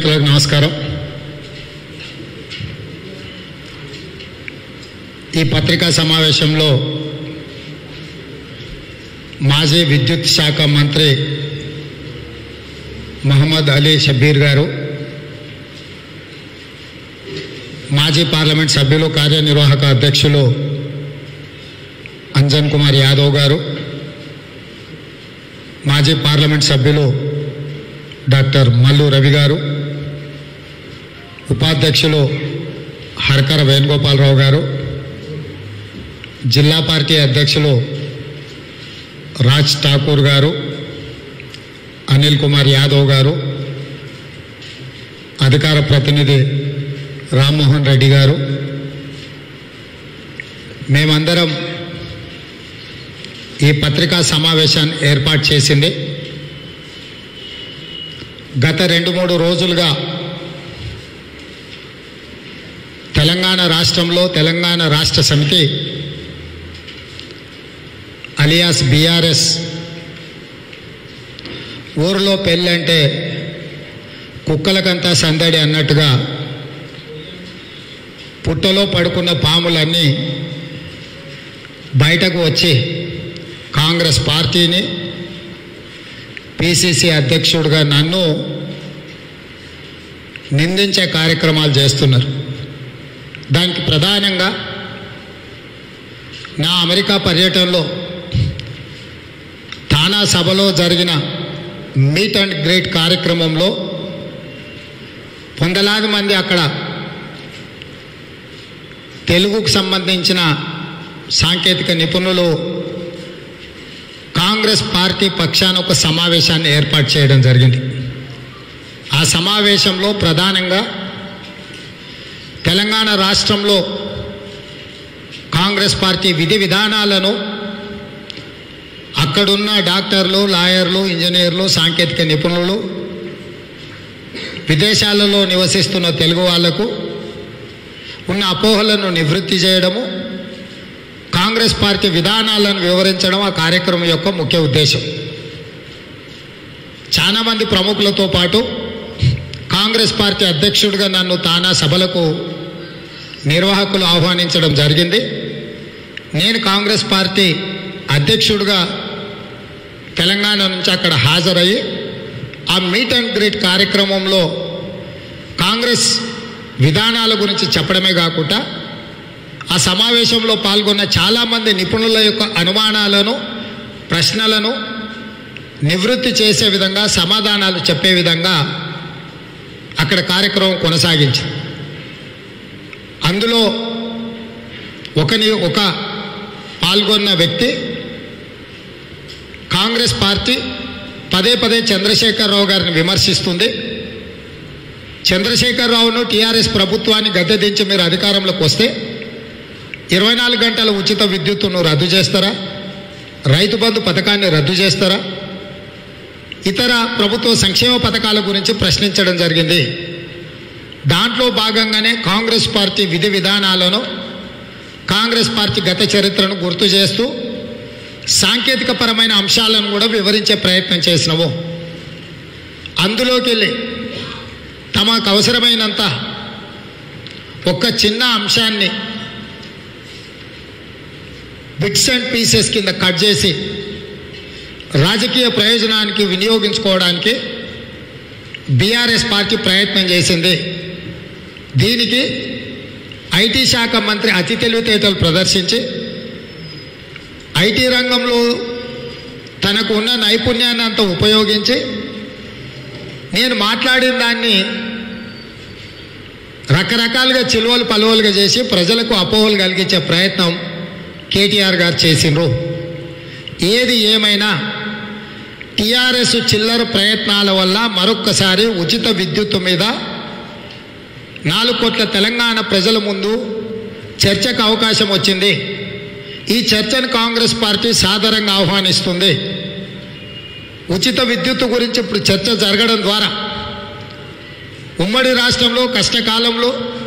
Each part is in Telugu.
మిత్రులకు నమస్కారం ఈ పత్రికా సమావేశంలో మాజీ విద్యుత్ శాఖ మంత్రి మహమ్మద్ అలీ షబీర్ గారు మాజీ పార్లమెంట్ సభ్యులు కార్యనిర్వాహక అధ్యక్షులు అంజన్ కుమార్ యాదవ్ గారు మాజీ పార్లమెంట్ సభ్యులు డాక్టర్ మల్లు రవి గారు ఉపాధ్యక్షులు హర్కర వేణుగోపాలరావు గారు జిల్లా పార్టీ అధ్యక్షులు రాజ్ ఠాకూర్ గారు అనిల్ కుమార్ యాదవ్ గారు అధికార ప్రతినిధి రామ్మోహన్ రెడ్డి గారు మేమందరం ఈ పత్రికా సమావేశాన్ని ఏర్పాటు చేసింది గత రెండు మూడు రోజులుగా తెలంగాణ రాష్ట్రంలో తెలంగాణ రాష్ట్ర సమితి అలియాస్ బీఆర్ఎస్ ఊరిలో పెళ్ళంటే కుక్కలకంతా సందడి అన్నట్టుగా పుట్టలో పడుకున్న పాములన్నీ బయటకు వచ్చి కాంగ్రెస్ పార్టీని పిసిసి అధ్యక్షుడిగా నన్ను నిందించే కార్యక్రమాలు చేస్తున్నారు దానికి ప్రధానంగా నా అమెరికా పర్యటనలో తానా సభలో జరిగిన మీట్ అండ్ గ్రేట్ కార్యక్రమంలో వందలాది మంది అక్కడ తెలుగుకు సంబంధించిన సాంకేతిక నిపుణులు కాంగ్రెస్ పార్టీ పక్షాన ఒక సమావేశాన్ని ఏర్పాటు చేయడం జరిగింది ఆ సమావేశంలో ప్రధానంగా తెలంగాణ రాష్ట్రంలో కాంగ్రెస్ పార్టీ విధి విధానాలను అక్కడున్న డాక్టర్లు లాయర్లు ఇంజనీర్లు సాంకేతిక నిపుణులు విదేశాలలో నివసిస్తున్న తెలుగు వాళ్లకు ఉన్న అపోహలను నివృత్తి చేయడము కాంగ్రెస్ పార్టీ విధానాలను వివరించడం ఆ కార్యక్రమం యొక్క ముఖ్య ఉద్దేశం చాలామంది ప్రముఖులతో పాటు కాంగ్రెస్ పార్టీ అధ్యక్షుడిగా నన్ను తానా సభలకు నిర్వాహకులు ఆహ్వానించడం జరిగింది నేను కాంగ్రెస్ పార్టీ అధ్యక్షుడిగా తెలంగాణ నుంచి అక్కడ హాజరయ్యి ఆ మీట్ అండ్ గ్రీట్ కార్యక్రమంలో కాంగ్రెస్ విధానాల గురించి చెప్పడమే కాకుండా ఆ సమావేశంలో పాల్గొన్న చాలామంది నిపుణుల యొక్క అనుమానాలను ప్రశ్నలను నివృత్తి చేసే విధంగా సమాధానాలు చెప్పే విధంగా అక్కడ కార్యక్రమం కొనసాగించింది అందులో ఒకని ఒక పాల్గొన్న వ్యక్తి కాంగ్రెస్ పార్టీ పదే పదే చంద్రశేఖరరావు గారిని విమర్శిస్తుంది చంద్రశేఖరరావును టీఆర్ఎస్ ప్రభుత్వాన్ని గద్దెదించి మీరు అధికారంలోకి వస్తే ఇరవై నాలుగు గంటల ఉచిత విద్యుత్తును రద్దు చేస్తారా రైతు బంధు పథకాన్ని రద్దు చేస్తారా ఇతర ప్రభుత్వ సంక్షేమ పథకాల గురించి ప్రశ్నించడం జరిగింది దాంట్లో భాగంగానే కాంగ్రెస్ పార్టీ విధి విధానాలను కాంగ్రెస్ పార్టీ గత చరిత్రను గుర్తు చేస్తూ సాంకేతిక పరమైన అంశాలను కూడా వివరించే ప్రయత్నం చేసినాము అందులోకి వెళ్ళి తమకు అవసరమైనంత ఒక చిన్న అంశాన్ని బిట్స్ అండ్ పీసెస్ కింద కట్ చేసి రాజకీయ ప్రయోజనానికి వినియోగించుకోవడానికి బీఆర్ఎస్ పార్టీ ప్రయత్నం చేసింది దీనికి ఐటీ శాఖ మంత్రి అతి తెలివితేటలు ప్రదర్శించి ఐటీ రంగంలో తనకు ఉన్న నైపుణ్యాన్ని అంతా ఉపయోగించి నేను మాట్లాడిన దాన్ని రకరకాలుగా చిలువలు పలువలుగా చేసి ప్రజలకు అపోహలు కలిగించే ప్రయత్నం కేటీఆర్ గారు చేసిండ్రు ఏది ఏమైనా టీఆర్ఎస్ చిల్లర ప్రయత్నాల వల్ల మరొక్కసారి ఉచిత విద్యుత్తు మీద నాలుగు కోట్ల తెలంగాణ ప్రజల ముందు చర్చకు అవకాశం వచ్చింది ఈ చర్చను కాంగ్రెస్ పార్టీ సాదరంగా ఆహ్వానిస్తుంది ఉచిత విద్యుత్తు గురించి ఇప్పుడు చర్చ జరగడం ద్వారా ఉమ్మడి రాష్ట్రంలో కష్టకాలంలో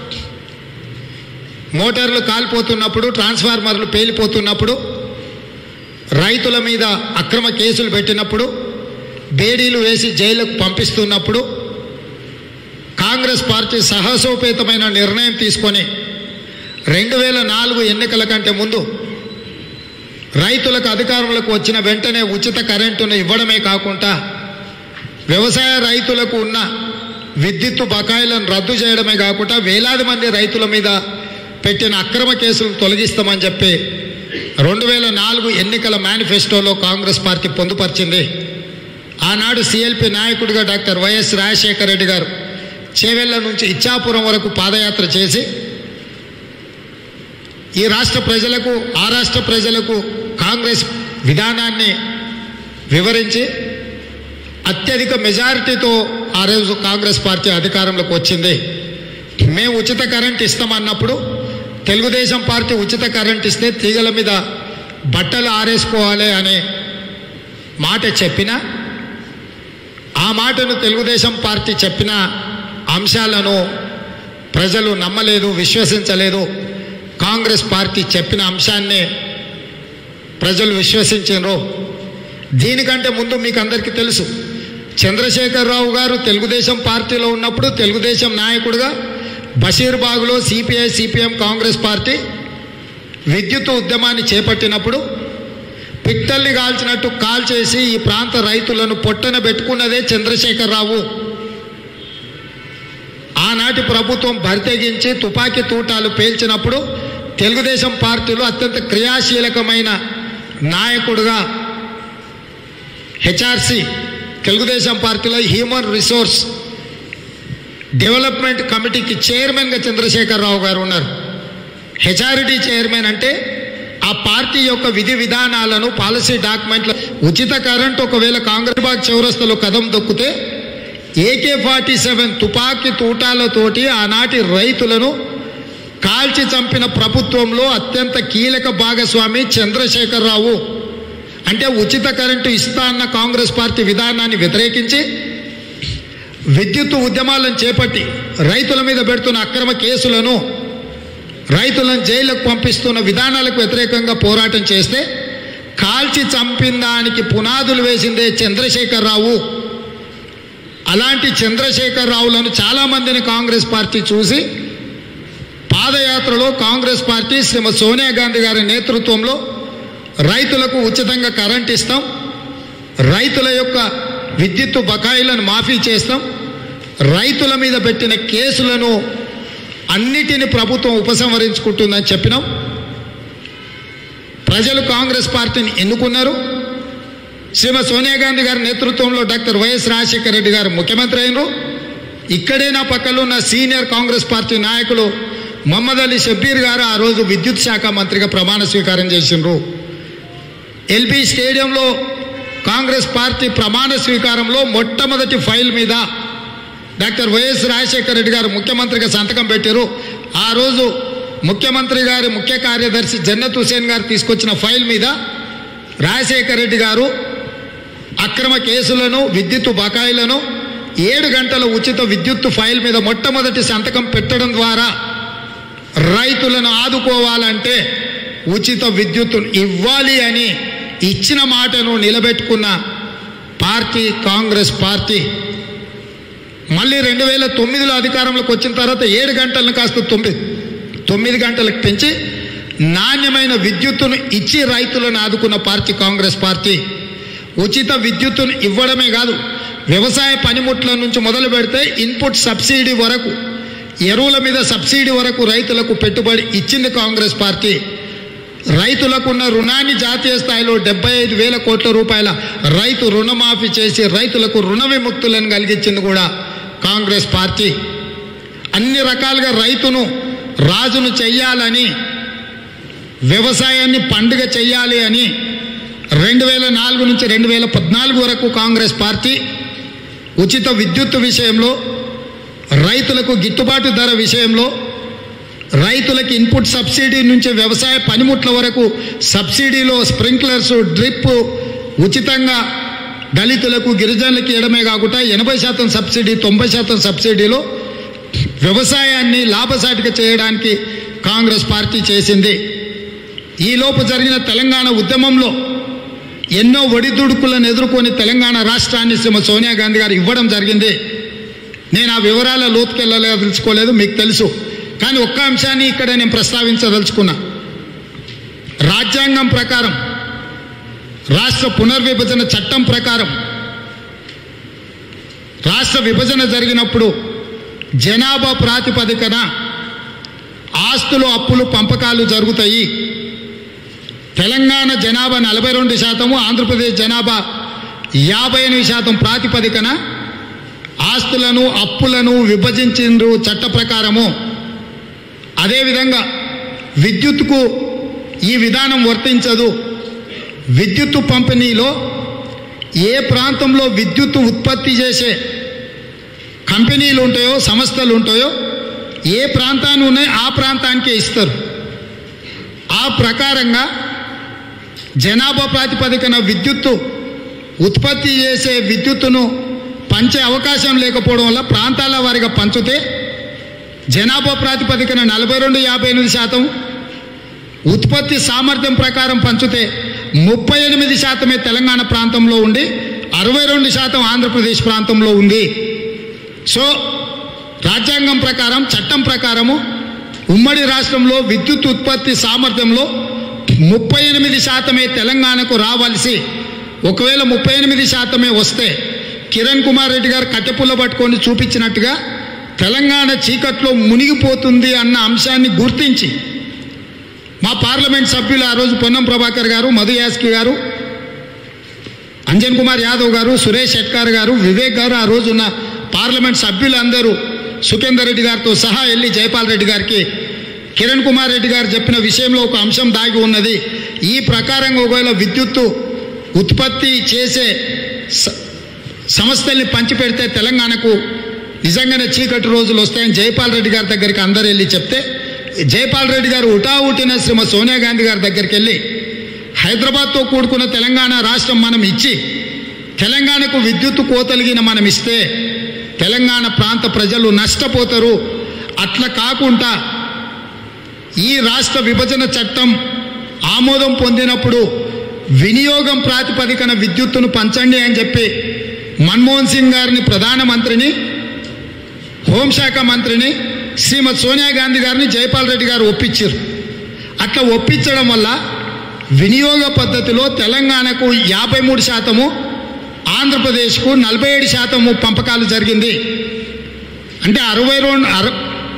మోటార్లు కాలిపోతున్నప్పుడు ట్రాన్స్ఫార్మర్లు పేలిపోతున్నప్పుడు రైతుల మీద అక్రమ కేసులు పెట్టినప్పుడు బేడీలు వేసి జైలుకు పంపిస్తున్నప్పుడు కాంగ్రెస్ పార్టీ సాహసోపేతమైన నిర్ణయం తీసుకొని రెండు వేల నాలుగు ఎన్నికల కంటే ముందు రైతులకు అధికారంలోకి వచ్చిన వెంటనే ఉచిత కరెంటును ఇవ్వడమే కాకుండా వ్యవసాయ రైతులకు ఉన్న విద్యుత్తు బకాయిలను రద్దు చేయడమే కాకుండా వేలాది మంది రైతుల మీద పెట్టిన అక్రమ కేసులను తొలగిస్తామని చెప్పి రెండు వేల నాలుగు ఎన్నికల మేనిఫెస్టోలో కాంగ్రెస్ పార్టీ పొందుపరిచింది ఆనాడు సిఎల్పి నాయకుడిగా డాక్టర్ వైఎస్ రాజశేఖర రెడ్డి గారు చేవెళ్ల నుంచి ఇచ్చాపురం వరకు పాదయాత్ర చేసి ఈ రాష్ట్ర ప్రజలకు ఆ రాష్ట్ర ప్రజలకు కాంగ్రెస్ విధానాన్ని వివరించి అత్యధిక మెజారిటీతో ఆ రోజు కాంగ్రెస్ పార్టీ అధికారంలోకి వచ్చింది మేము ఉచిత కరెంట్ ఇస్తామన్నప్పుడు తెలుగుదేశం పార్టీ ఉచిత కరెంట్ ఇస్తే తీగల మీద బట్టలు ఆరేసుకోవాలి అనే మాట చెప్పిన ఆ మాటను తెలుగుదేశం పార్టీ చెప్పిన అంశాలను ప్రజలు నమ్మలేదు విశ్వసించలేదు కాంగ్రెస్ పార్టీ చెప్పిన అంశాన్ని ప్రజలు విశ్వసించారు దీనికంటే ముందు మీకు అందరికీ తెలుసు చంద్రశేఖరరావు గారు తెలుగుదేశం పార్టీలో ఉన్నప్పుడు తెలుగుదేశం నాయకుడిగా బషీర్బాగ్లో సిపిఐ సిపిఎం కాంగ్రెస్ పార్టీ విద్యుత్ ఉద్యమాన్ని చేపట్టినప్పుడు పిట్టల్ని కాల్చినట్టు కాల్చేసి ఈ ప్రాంత రైతులను పొట్టన పెట్టుకున్నదే చంద్రశేఖరరావు ఆనాటి ప్రభుత్వం బరితెగించి తుపాకీ తూటాలు పేల్చినప్పుడు తెలుగుదేశం పార్టీలో అత్యంత క్రియాశీలకమైన నాయకుడుగా హెచ్ఆర్సి తెలుగుదేశం పార్టీలో హ్యూమన్ రిసోర్స్ డెవలప్మెంట్ కమిటీకి చైర్మన్గా చంద్రశేఖరరావు గారు ఉన్నారు హెచ్ఆర్డి చైర్మన్ అంటే ఆ పార్టీ యొక్క విధి విధానాలను పాలసీ డాక్యుమెంట్ల ఉచిత కరెంట్ ఒకవేళ కాంగ్రెస్ బాగ్ చౌరస్తలో కదం దొక్కితే ఏకే ఫార్టీ సెవెన్ తుపాకీ తూటాలతోటి ఆనాటి రైతులను కాల్చి చంపిన ప్రభుత్వంలో అత్యంత కీలక భాగస్వామి చంద్రశేఖరరావు అంటే ఉచిత కరెంటు ఇస్తా అన్న కాంగ్రెస్ పార్టీ విధానాన్ని వ్యతిరేకించి విద్యుత్ ఉద్యమాలను చేపట్టి రైతుల మీద పెడుతున్న అక్రమ కేసులను రైతులను జైలుకు పంపిస్తున్న విధానాలకు వ్యతిరేకంగా పోరాటం చేస్తే కాల్చి చంపిన దానికి పునాదులు వేసిందే చంద్రశేఖరరావు అలాంటి చంద్రశేఖరరావులను చాలామందిని కాంగ్రెస్ పార్టీ చూసి పాదయాత్రలో కాంగ్రెస్ పార్టీ శ్రీమతి సోనియా గాంధీ గారి నేతృత్వంలో రైతులకు ఉచితంగా కరెంట్ ఇస్తాం రైతుల యొక్క విద్యుత్తు బకాయిలను మాఫీ చేస్తాం రైతుల మీద పెట్టిన కేసులను అన్నిటిని ప్రభుత్వం ఉపసంహరించుకుంటుందని చెప్పినాం ప్రజలు కాంగ్రెస్ పార్టీని ఎన్నుకున్నారు శ్రీమతి సోనియా గాంధీ గారి నేతృత్వంలో డాక్టర్ వైఎస్ రాజశేఖర రెడ్డి గారు ముఖ్యమంత్రి అయినరు ఇక్కడే నా పక్కలో ఉన్న సీనియర్ కాంగ్రెస్ పార్టీ నాయకులు మొహమ్మద్ అలీ షబ్బీర్ గారు ఆ రోజు విద్యుత్ శాఖ మంత్రిగా ప్రమాణ స్వీకారం చేసిండ్రు ఎల్బీ స్టేడియంలో కాంగ్రెస్ పార్టీ ప్రమాణ స్వీకారంలో మొట్టమొదటి ఫైల్ మీద డాక్టర్ వైఎస్ రాజశేఖర రెడ్డి గారు ముఖ్యమంత్రిగా సంతకం పెట్టారు ఆ రోజు ముఖ్యమంత్రి గారి ముఖ్య కార్యదర్శి జన్నత్ హుసేన్ గారు తీసుకొచ్చిన ఫైల్ మీద రాజశేఖర రెడ్డి గారు అక్రమ కేసులను విద్యుత్ బకాయిలను ఏడు గంటల ఉచిత విద్యుత్ ఫైల్ మీద మొట్టమొదటి సంతకం పెట్టడం ద్వారా రైతులను ఆదుకోవాలంటే ఉచిత విద్యుత్తును ఇవ్వాలి అని ఇచ్చిన మాటను నిలబెట్టుకున్న పార్టీ కాంగ్రెస్ పార్టీ మళ్ళీ రెండు వేల తొమ్మిదిలో అధికారంలోకి వచ్చిన తర్వాత ఏడు గంటలను కాస్త తొమ్మిది తొమ్మిది గంటలకు పెంచి నాణ్యమైన విద్యుత్తును ఇచ్చి రైతులను ఆదుకున్న పార్టీ కాంగ్రెస్ పార్టీ ఉచిత విద్యుత్తును ఇవ్వడమే కాదు వ్యవసాయ పనిముట్ల నుంచి మొదలు పెడితే ఇన్పుట్ సబ్సిడీ వరకు ఎరువుల మీద సబ్సిడీ వరకు రైతులకు పెట్టుబడి ఇచ్చింది కాంగ్రెస్ పార్టీ రైతులకున్న రుణాన్ని జాతీయ స్థాయిలో డెబ్బై ఐదు వేల కోట్ల రూపాయల రైతు రుణమాఫీ చేసి రైతులకు రుణ విముక్తులను కలిగించింది కూడా కాంగ్రెస్ పార్టీ అన్ని రకాలుగా రైతును రాజును చెయ్యాలని వ్యవసాయాన్ని పండుగ చెయ్యాలి అని రెండు వేల నాలుగు నుంచి రెండు వేల పద్నాలుగు వరకు కాంగ్రెస్ పార్టీ ఉచిత విద్యుత్ విషయంలో రైతులకు గిట్టుబాటు ధర విషయంలో రైతులకు ఇన్పుట్ సబ్సిడీ నుంచి వ్యవసాయ పనిముట్ల వరకు సబ్సిడీలో స్ప్రింక్లర్స్ డ్రిప్ ఉచితంగా దళితులకు గిరిజనులకు ఇవ్వడమే కాకుండా ఎనభై శాతం సబ్సిడీ తొంభై శాతం సబ్సిడీలో వ్యవసాయాన్ని లాభసాటిగా చేయడానికి కాంగ్రెస్ పార్టీ చేసింది ఈలోపు జరిగిన తెలంగాణ ఉద్యమంలో ఎన్నో ఒడిదుడుకులను ఎదుర్కొని తెలంగాణ రాష్ట్రాన్ని శ్రీమతి సోనియా గాంధీ గారు ఇవ్వడం జరిగింది నేను ఆ వివరాల లోతుకెళ్ళదలుచుకోలేదు మీకు తెలుసు కానీ ఒక్క అంశాన్ని ఇక్కడ నేను ప్రస్తావించదలుచుకున్నా రాజ్యాంగం ప్రకారం రాష్ట్ర పునర్విభజన చట్టం ప్రకారం రాష్ట్ర విభజన జరిగినప్పుడు జనాభా ప్రాతిపదికన ఆస్తులు అప్పులు పంపకాలు జరుగుతాయి తెలంగాణ జనాభా నలభై రెండు శాతము ఆంధ్రప్రదేశ్ జనాభా యాభై ఎనిమిది శాతం ప్రాతిపదికన ఆస్తులను అప్పులను విభజించిండ్రు చట్ట ప్రకారము అదేవిధంగా విద్యుత్కు ఈ విధానం వర్తించదు విద్యుత్తు పంపిణీలో ఏ ప్రాంతంలో విద్యుత్తు ఉత్పత్తి చేసే కంపెనీలు ఉంటాయో సంస్థలు ఉంటాయో ఏ ప్రాంతాన్ని ఉన్నాయో ఆ ప్రాంతానికే ఇస్తారు ఆ ప్రకారంగా జనాభా ప్రాతిపదికన విద్యుత్తు ఉత్పత్తి చేసే విద్యుత్తును పంచే అవకాశం లేకపోవడం వల్ల ప్రాంతాల వారిగా పంచితే జనాభా ప్రాతిపదికన నలభై రెండు యాభై ఎనిమిది శాతం ఉత్పత్తి సామర్థ్యం ప్రకారం పంచితే ముప్పై ఎనిమిది శాతమే తెలంగాణ ప్రాంతంలో ఉండి అరవై రెండు శాతం ఆంధ్రప్రదేశ్ ప్రాంతంలో ఉంది సో రాజ్యాంగం ప్రకారం చట్టం ప్రకారము ఉమ్మడి రాష్ట్రంలో విద్యుత్ ఉత్పత్తి సామర్థ్యంలో ముప్పై ఎనిమిది శాతమే తెలంగాణకు రావాల్సి ఒకవేళ ముప్పై ఎనిమిది శాతమే వస్తే కిరణ్ కుమార్ రెడ్డి గారు కట్టెపుల్ల పట్టుకొని చూపించినట్టుగా తెలంగాణ చీకట్లో మునిగిపోతుంది అన్న అంశాన్ని గుర్తించి మా పార్లమెంట్ సభ్యులు ఆ రోజు పొన్నం ప్రభాకర్ గారు మధు యాస్కి గారు అంజన్ కుమార్ యాదవ్ గారు సురేష్ షెట్కార్ గారు వివేక్ గారు ఆ రోజున్న పార్లమెంట్ సభ్యులందరూ సుఖేందర్ రెడ్డి గారితో సహా వెళ్ళి జయపాల్ రెడ్డి గారికి కిరణ్ కుమార్ రెడ్డి గారు చెప్పిన విషయంలో ఒక అంశం దాగి ఉన్నది ఈ ప్రకారంగా ఒకవేళ విద్యుత్తు ఉత్పత్తి చేసే స- సంస్థల్ని పంచిపెడితే తెలంగాణకు నిజంగానే చీకటి రోజులు వస్తాయని జైపాల్ రెడ్డి గారి దగ్గరికి అందరు వెళ్ళి చెప్తే జైపాల్ రెడ్డి గారు ఉటావుటిన శ్రీమతి సోనియా గాంధీ గారి దగ్గరికి వెళ్ళి హైదరాబాద్తో కూడుకున్న తెలంగాణ రాష్ట్రం మనం ఇచ్చి తెలంగాణకు విద్యుత్తు కోతలిగిన మనం ఇస్తే తెలంగాణ ప్రాంత ప్రజలు నష్టపోతారు అట్లా కాకుండా ఈ రాష్ట్ర విభజన చట్టం ఆమోదం పొందినప్పుడు వినియోగం ప్రాతిపదికన విద్యుత్తును పంచండి అని చెప్పి మన్మోహన్ సింగ్ గారిని ప్రధానమంత్రిని హోంశాఖ మంత్రిని శ్రీమతి సోనియా గాంధీ గారిని జైపాల్ రెడ్డి గారు ఒప్పించారు అట్లా ఒప్పించడం వల్ల వినియోగ పద్ధతిలో తెలంగాణకు యాభై మూడు శాతము ఆంధ్రప్రదేశ్కు నలభై ఏడు శాతము పంపకాలు జరిగింది అంటే అరవై రెండు అర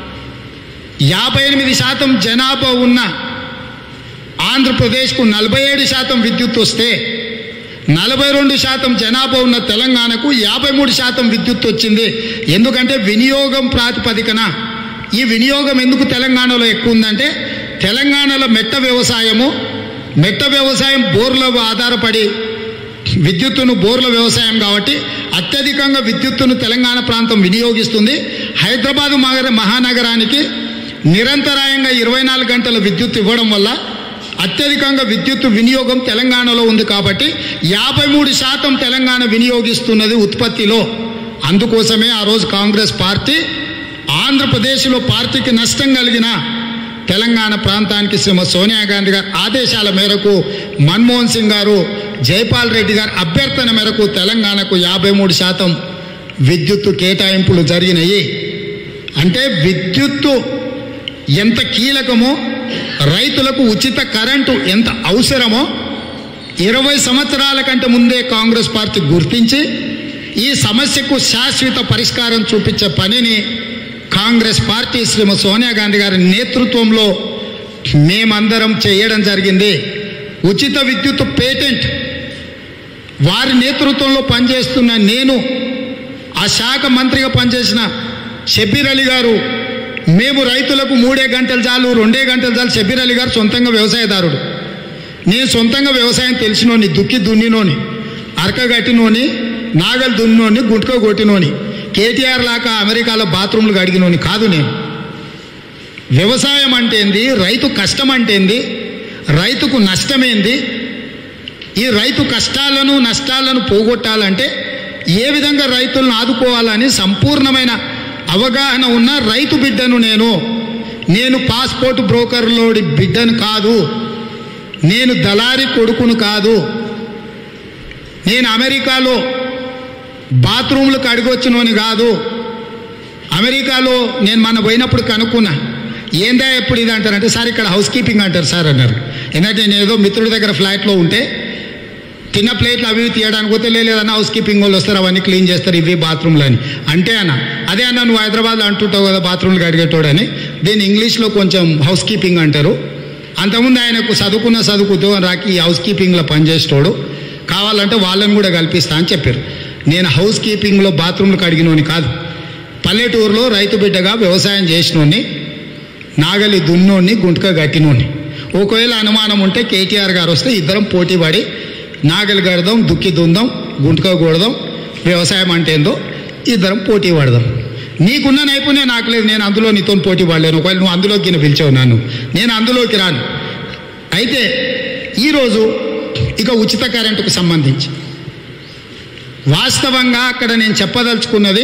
యాభై ఎనిమిది శాతం జనాభా ఉన్న ఆంధ్రప్రదేశ్కు నలభై ఏడు శాతం విద్యుత్ వస్తే నలభై రెండు శాతం జనాభా ఉన్న తెలంగాణకు యాభై మూడు శాతం విద్యుత్ వచ్చింది ఎందుకంటే వినియోగం ప్రాతిపదికన ఈ వినియోగం ఎందుకు తెలంగాణలో ఎక్కువ ఉందంటే తెలంగాణలో మెట్ట వ్యవసాయము మెట్ట వ్యవసాయం బోర్ల ఆధారపడి విద్యుత్తును బోర్ల వ్యవసాయం కాబట్టి అత్యధికంగా విద్యుత్తును తెలంగాణ ప్రాంతం వినియోగిస్తుంది హైదరాబాదు మగర మహానగరానికి నిరంతరాయంగా ఇరవై నాలుగు గంటల విద్యుత్ ఇవ్వడం వల్ల అత్యధికంగా విద్యుత్ వినియోగం తెలంగాణలో ఉంది కాబట్టి యాభై మూడు శాతం తెలంగాణ వినియోగిస్తున్నది ఉత్పత్తిలో అందుకోసమే ఆ రోజు కాంగ్రెస్ పార్టీ ఆంధ్రప్రదేశ్లో పార్టీకి నష్టం కలిగిన తెలంగాణ ప్రాంతానికి శ్రీమతి సోనియా గాంధీ గారి ఆదేశాల మేరకు మన్మోహన్ సింగ్ గారు జైపాల్ రెడ్డి గారి అభ్యర్థన మేరకు తెలంగాణకు యాభై మూడు శాతం విద్యుత్తు కేటాయింపులు జరిగినాయి అంటే విద్యుత్తు ఎంత కీలకమో రైతులకు ఉచిత కరెంటు ఎంత అవసరమో ఇరవై సంవత్సరాల కంటే ముందే కాంగ్రెస్ పార్టీ గుర్తించి ఈ సమస్యకు శాశ్వత పరిష్కారం చూపించే పనిని కాంగ్రెస్ పార్టీ శ్రీమతి సోనియా గాంధీ గారి నేతృత్వంలో మేమందరం చేయడం జరిగింది ఉచిత విద్యుత్ పేటెంట్ వారి నేతృత్వంలో పనిచేస్తున్న నేను ఆ శాఖ మంత్రిగా పనిచేసిన షబీర్ అలీ గారు మేము రైతులకు మూడే గంటలు చాలు రెండే గంటలు చాలు షబీర్ అలీ గారు సొంతంగా వ్యవసాయదారుడు నేను సొంతంగా వ్యవసాయం తెలిసినోని దుక్కి దున్నినోని అరక గట్టినోని నాగలు దున్నోని గుంటుక కొట్టినోని కేటీఆర్ లాగా అమెరికాలో బాత్రూమ్లు కడిగినోని కాదు నేను వ్యవసాయం అంటే ఏంది రైతు కష్టం అంటే ఏంది రైతుకు నష్టమేంది ఈ రైతు కష్టాలను నష్టాలను పోగొట్టాలంటే ఏ విధంగా రైతులను ఆదుకోవాలని సంపూర్ణమైన అవగాహన ఉన్న రైతు బిడ్డను నేను నేను పాస్పోర్ట్ బ్రోకర్లోడి బిడ్డను కాదు నేను దళారి కొడుకును కాదు నేను అమెరికాలో బాత్రూమ్లు కడిగొచ్చినోని కాదు అమెరికాలో నేను మన పోయినప్పుడు కనుక్కున్నా ఏందా ఎప్పుడు ఇది అంటారంటే సార్ ఇక్కడ హౌస్ కీపింగ్ అంటారు సార్ అన్నారు ఎందుకంటే నేను ఏదో మిత్రుడి దగ్గర ఫ్లాట్లో ఉంటే తిన్న ప్లేట్లు అవి ఇవి తీయడానికి పోతే లేదన్న హౌస్ కీపింగ్ వాళ్ళు వస్తారు అవన్నీ క్లీన్ చేస్తారు ఇవి బాత్రూమ్లు అని అంటే అన్న అదే అన్న నువ్వు హైదరాబాద్లో అంటుంటావు కదా బాత్రూమ్లు కడిగేటోడని దీన్ని ఇంగ్లీష్లో కొంచెం హౌస్ కీపింగ్ అంటారు అంతకుముందు ఆయనకు చదువుకున్న చదువుకుతో రాకి ఈ హౌస్ కీపింగ్లో పనిచేసేటోడు కావాలంటే వాళ్ళని కూడా కల్పిస్తా అని చెప్పారు నేను హౌస్ కీపింగ్లో బాత్రూమ్లు కడిగినోని కాదు పల్లెటూరులో రైతు బిడ్డగా వ్యవసాయం చేసినోని నాగలి దున్నోని గుంటక గట్టినోని ఒకవేళ అనుమానం ఉంటే కేటీఆర్ గారు వస్తే ఇద్దరం పోటీ పడి నాగలి గడదాం దుక్కి దుందాం గుంటక కొడదాం వ్యవసాయం అంటే ఏందో ఇద్దరం పోటీ పడదాం నీకున్న నైపుణ్యం నాకు లేదు నేను అందులో నీతో పోటీ పడలేను ఒకవేళ నువ్వు అందులోకి నీ పిలిచావు నన్ను నేను అందులోకి రాను అయితే ఈరోజు ఇక ఉచిత కరెంటుకు సంబంధించి వాస్తవంగా అక్కడ నేను చెప్పదలుచుకున్నది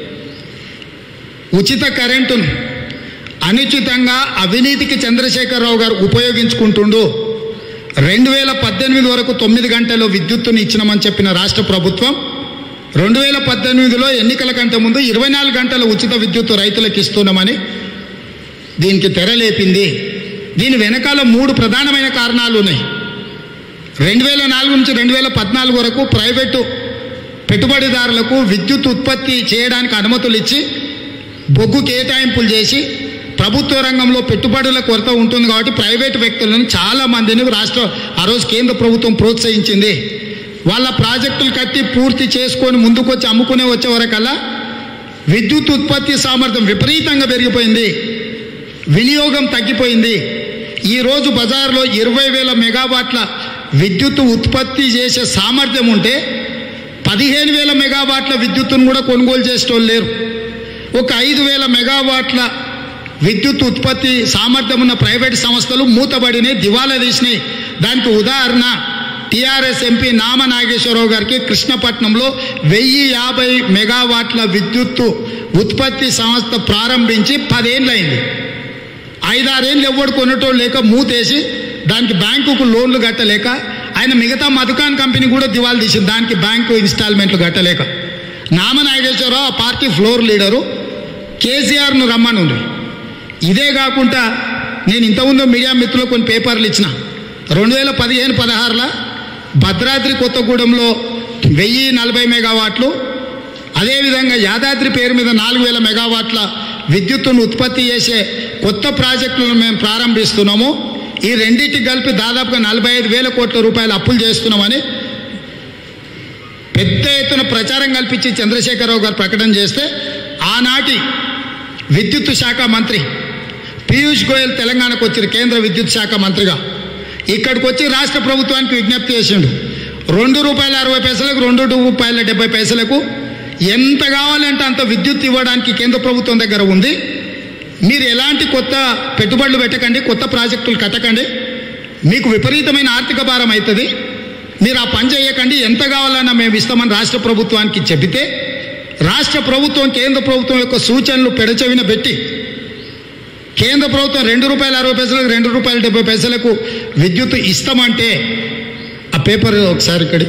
ఉచిత కరెంటును అనుచితంగా అవినీతికి చంద్రశేఖరరావు గారు ఉపయోగించుకుంటుండు రెండు వేల పద్దెనిమిది వరకు తొమ్మిది గంటల్లో విద్యుత్తుని ఇచ్చినామని చెప్పిన రాష్ట్ర ప్రభుత్వం రెండు వేల పద్దెనిమిదిలో ఎన్నికల కంటే ముందు ఇరవై నాలుగు గంటల ఉచిత విద్యుత్తు రైతులకు ఇస్తున్నామని దీనికి తెరలేపింది దీని వెనకాల మూడు ప్రధానమైన కారణాలు ఉన్నాయి రెండు వేల నాలుగు నుంచి రెండు వేల పద్నాలుగు వరకు ప్రైవేటు పెట్టుబడిదారులకు విద్యుత్ ఉత్పత్తి చేయడానికి అనుమతులు ఇచ్చి బొగ్గు కేటాయింపులు చేసి ప్రభుత్వ రంగంలో పెట్టుబడుల కొరత ఉంటుంది కాబట్టి ప్రైవేటు వ్యక్తులను చాలా మందిని రాష్ట్ర ఆ రోజు కేంద్ర ప్రభుత్వం ప్రోత్సహించింది వాళ్ళ ప్రాజెక్టులు కట్టి పూర్తి చేసుకొని ముందుకు వచ్చి అమ్ముకునే వచ్చే వరకల్లా విద్యుత్ ఉత్పత్తి సామర్థ్యం విపరీతంగా పెరిగిపోయింది వినియోగం తగ్గిపోయింది ఈరోజు బజార్లో ఇరవై వేల మెగావాట్ల విద్యుత్ ఉత్పత్తి చేసే సామర్థ్యం ఉంటే పదిహేను వేల మెగావాట్ల విద్యుత్తును కూడా కొనుగోలు చేసేటోళ్ళు లేరు ఒక ఐదు వేల మెగావాట్ల విద్యుత్ ఉత్పత్తి సామర్థ్యం ఉన్న ప్రైవేట్ సంస్థలు మూతబడినాయి దివాలా తీసినాయి దానికి ఉదాహరణ టీఆర్ఎస్ ఎంపీ నామ నాగేశ్వరరావు గారికి కృష్ణపట్నంలో వెయ్యి యాభై మెగావాట్ల విద్యుత్తు ఉత్పత్తి సంస్థ ప్రారంభించి పదేళ్ళయింది ఐదారేళ్ళు ఎవడు కొనేటోళ్ళు లేక మూతేసి దానికి బ్యాంకుకు లోన్లు కట్టలేక ఆయన మిగతా మధుకాన్ కంపెనీ కూడా దివాలు తీసింది దానికి బ్యాంకు ఇన్స్టాల్మెంట్లు కట్టలేక నామ నాగేశ్వరరావు ఆ పార్టీ ఫ్లోర్ లీడరు కేసీఆర్ను రమ్మనుంది ఇదే కాకుండా నేను ఇంతకుముందు మీడియా మిత్రులకు కొన్ని పేపర్లు ఇచ్చిన రెండు వేల పదిహేను పదహారులో భద్రాద్రి కొత్తగూడెంలో వెయ్యి నలభై మెగావాట్లు అదేవిధంగా యాదాద్రి పేరు మీద నాలుగు వేల మెగావాట్ల విద్యుత్తును ఉత్పత్తి చేసే కొత్త ప్రాజెక్టులను మేము ప్రారంభిస్తున్నాము ఈ రెండింటికి కలిపి దాదాపుగా నలభై ఐదు వేల కోట్ల రూపాయలు అప్పులు చేస్తున్నామని పెద్ద ఎత్తున ప్రచారం కల్పించి చంద్రశేఖరరావు గారు ప్రకటన చేస్తే ఆనాటి విద్యుత్ శాఖ మంత్రి పీయూష్ గోయల్ తెలంగాణకు వచ్చారు కేంద్ర విద్యుత్ శాఖ మంత్రిగా ఇక్కడికి వచ్చి రాష్ట్ర ప్రభుత్వానికి విజ్ఞప్తి చేసిండు రెండు రూపాయల అరవై పైసలకు రెండు రూపాయల డెబ్బై పైసలకు ఎంత కావాలంటే అంత విద్యుత్ ఇవ్వడానికి కేంద్ర ప్రభుత్వం దగ్గర ఉంది మీరు ఎలాంటి కొత్త పెట్టుబడులు పెట్టకండి కొత్త ప్రాజెక్టులు కట్టకండి మీకు విపరీతమైన ఆర్థిక భారం అవుతుంది మీరు ఆ పని చేయకండి ఎంత కావాలన్నా మేము ఇస్తామని రాష్ట్ర ప్రభుత్వానికి చెబితే రాష్ట్ర ప్రభుత్వం కేంద్ర ప్రభుత్వం యొక్క సూచనలు పెడచెవిన పెట్టి కేంద్ర ప్రభుత్వం రెండు రూపాయల అరవై పైసలకు రెండు రూపాయల డెబ్బై పైసలకు విద్యుత్ ఇస్తామంటే ఆ పేపర్ ఒకసారి ఇక్కడ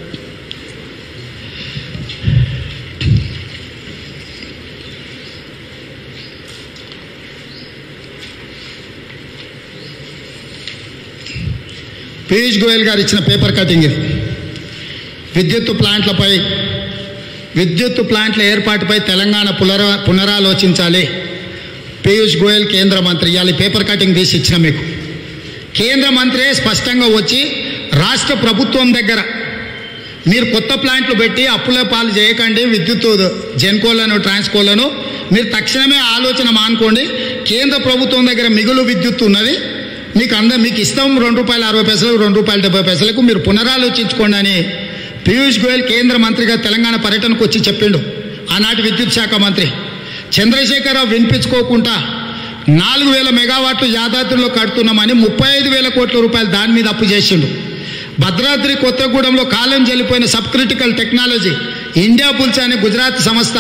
పీయూష్ గోయల్ గారు ఇచ్చిన పేపర్ కటింగ్ ఇది విద్యుత్ ప్లాంట్లపై విద్యుత్ ప్లాంట్ల ఏర్పాటుపై తెలంగాణ పునర పునరాలోచించాలి పీయూష్ గోయల్ కేంద్ర మంత్రి ఇవాళ ఈ పేపర్ కటింగ్ తీసి ఇచ్చిన మీకు కేంద్ర మంత్రే స్పష్టంగా వచ్చి రాష్ట్ర ప్రభుత్వం దగ్గర మీరు కొత్త ప్లాంట్లు పెట్టి అప్పుల పాలు చేయకండి విద్యుత్ జెన్కోలను ట్రాన్స్కోలను మీరు తక్షణమే ఆలోచన మానుకోండి కేంద్ర ప్రభుత్వం దగ్గర మిగులు విద్యుత్ ఉన్నది మీకు అంద మీకు ఇస్తాం రెండు రూపాయల అరవై పైసలకు రెండు రూపాయల డెబ్బై పైసలకు మీరు పునరాలోచించుకోండి అని పీయూష్ గోయల్ కేంద్ర మంత్రిగా తెలంగాణ పర్యటనకు వచ్చి చెప్పిండు ఆనాటి విద్యుత్ శాఖ మంత్రి చంద్రశేఖరరావు వినిపించుకోకుండా నాలుగు వేల మెగావాట్లు యాదాద్రిలో కడుతున్నామని ముప్పై ఐదు వేల కోట్ల రూపాయలు దాని మీద అప్పు చేసిండు భద్రాద్రి కొత్తగూడెంలో కాలం చెల్లిపోయిన sub critical technology India bulls అనే గుజరాత్ సంస్థ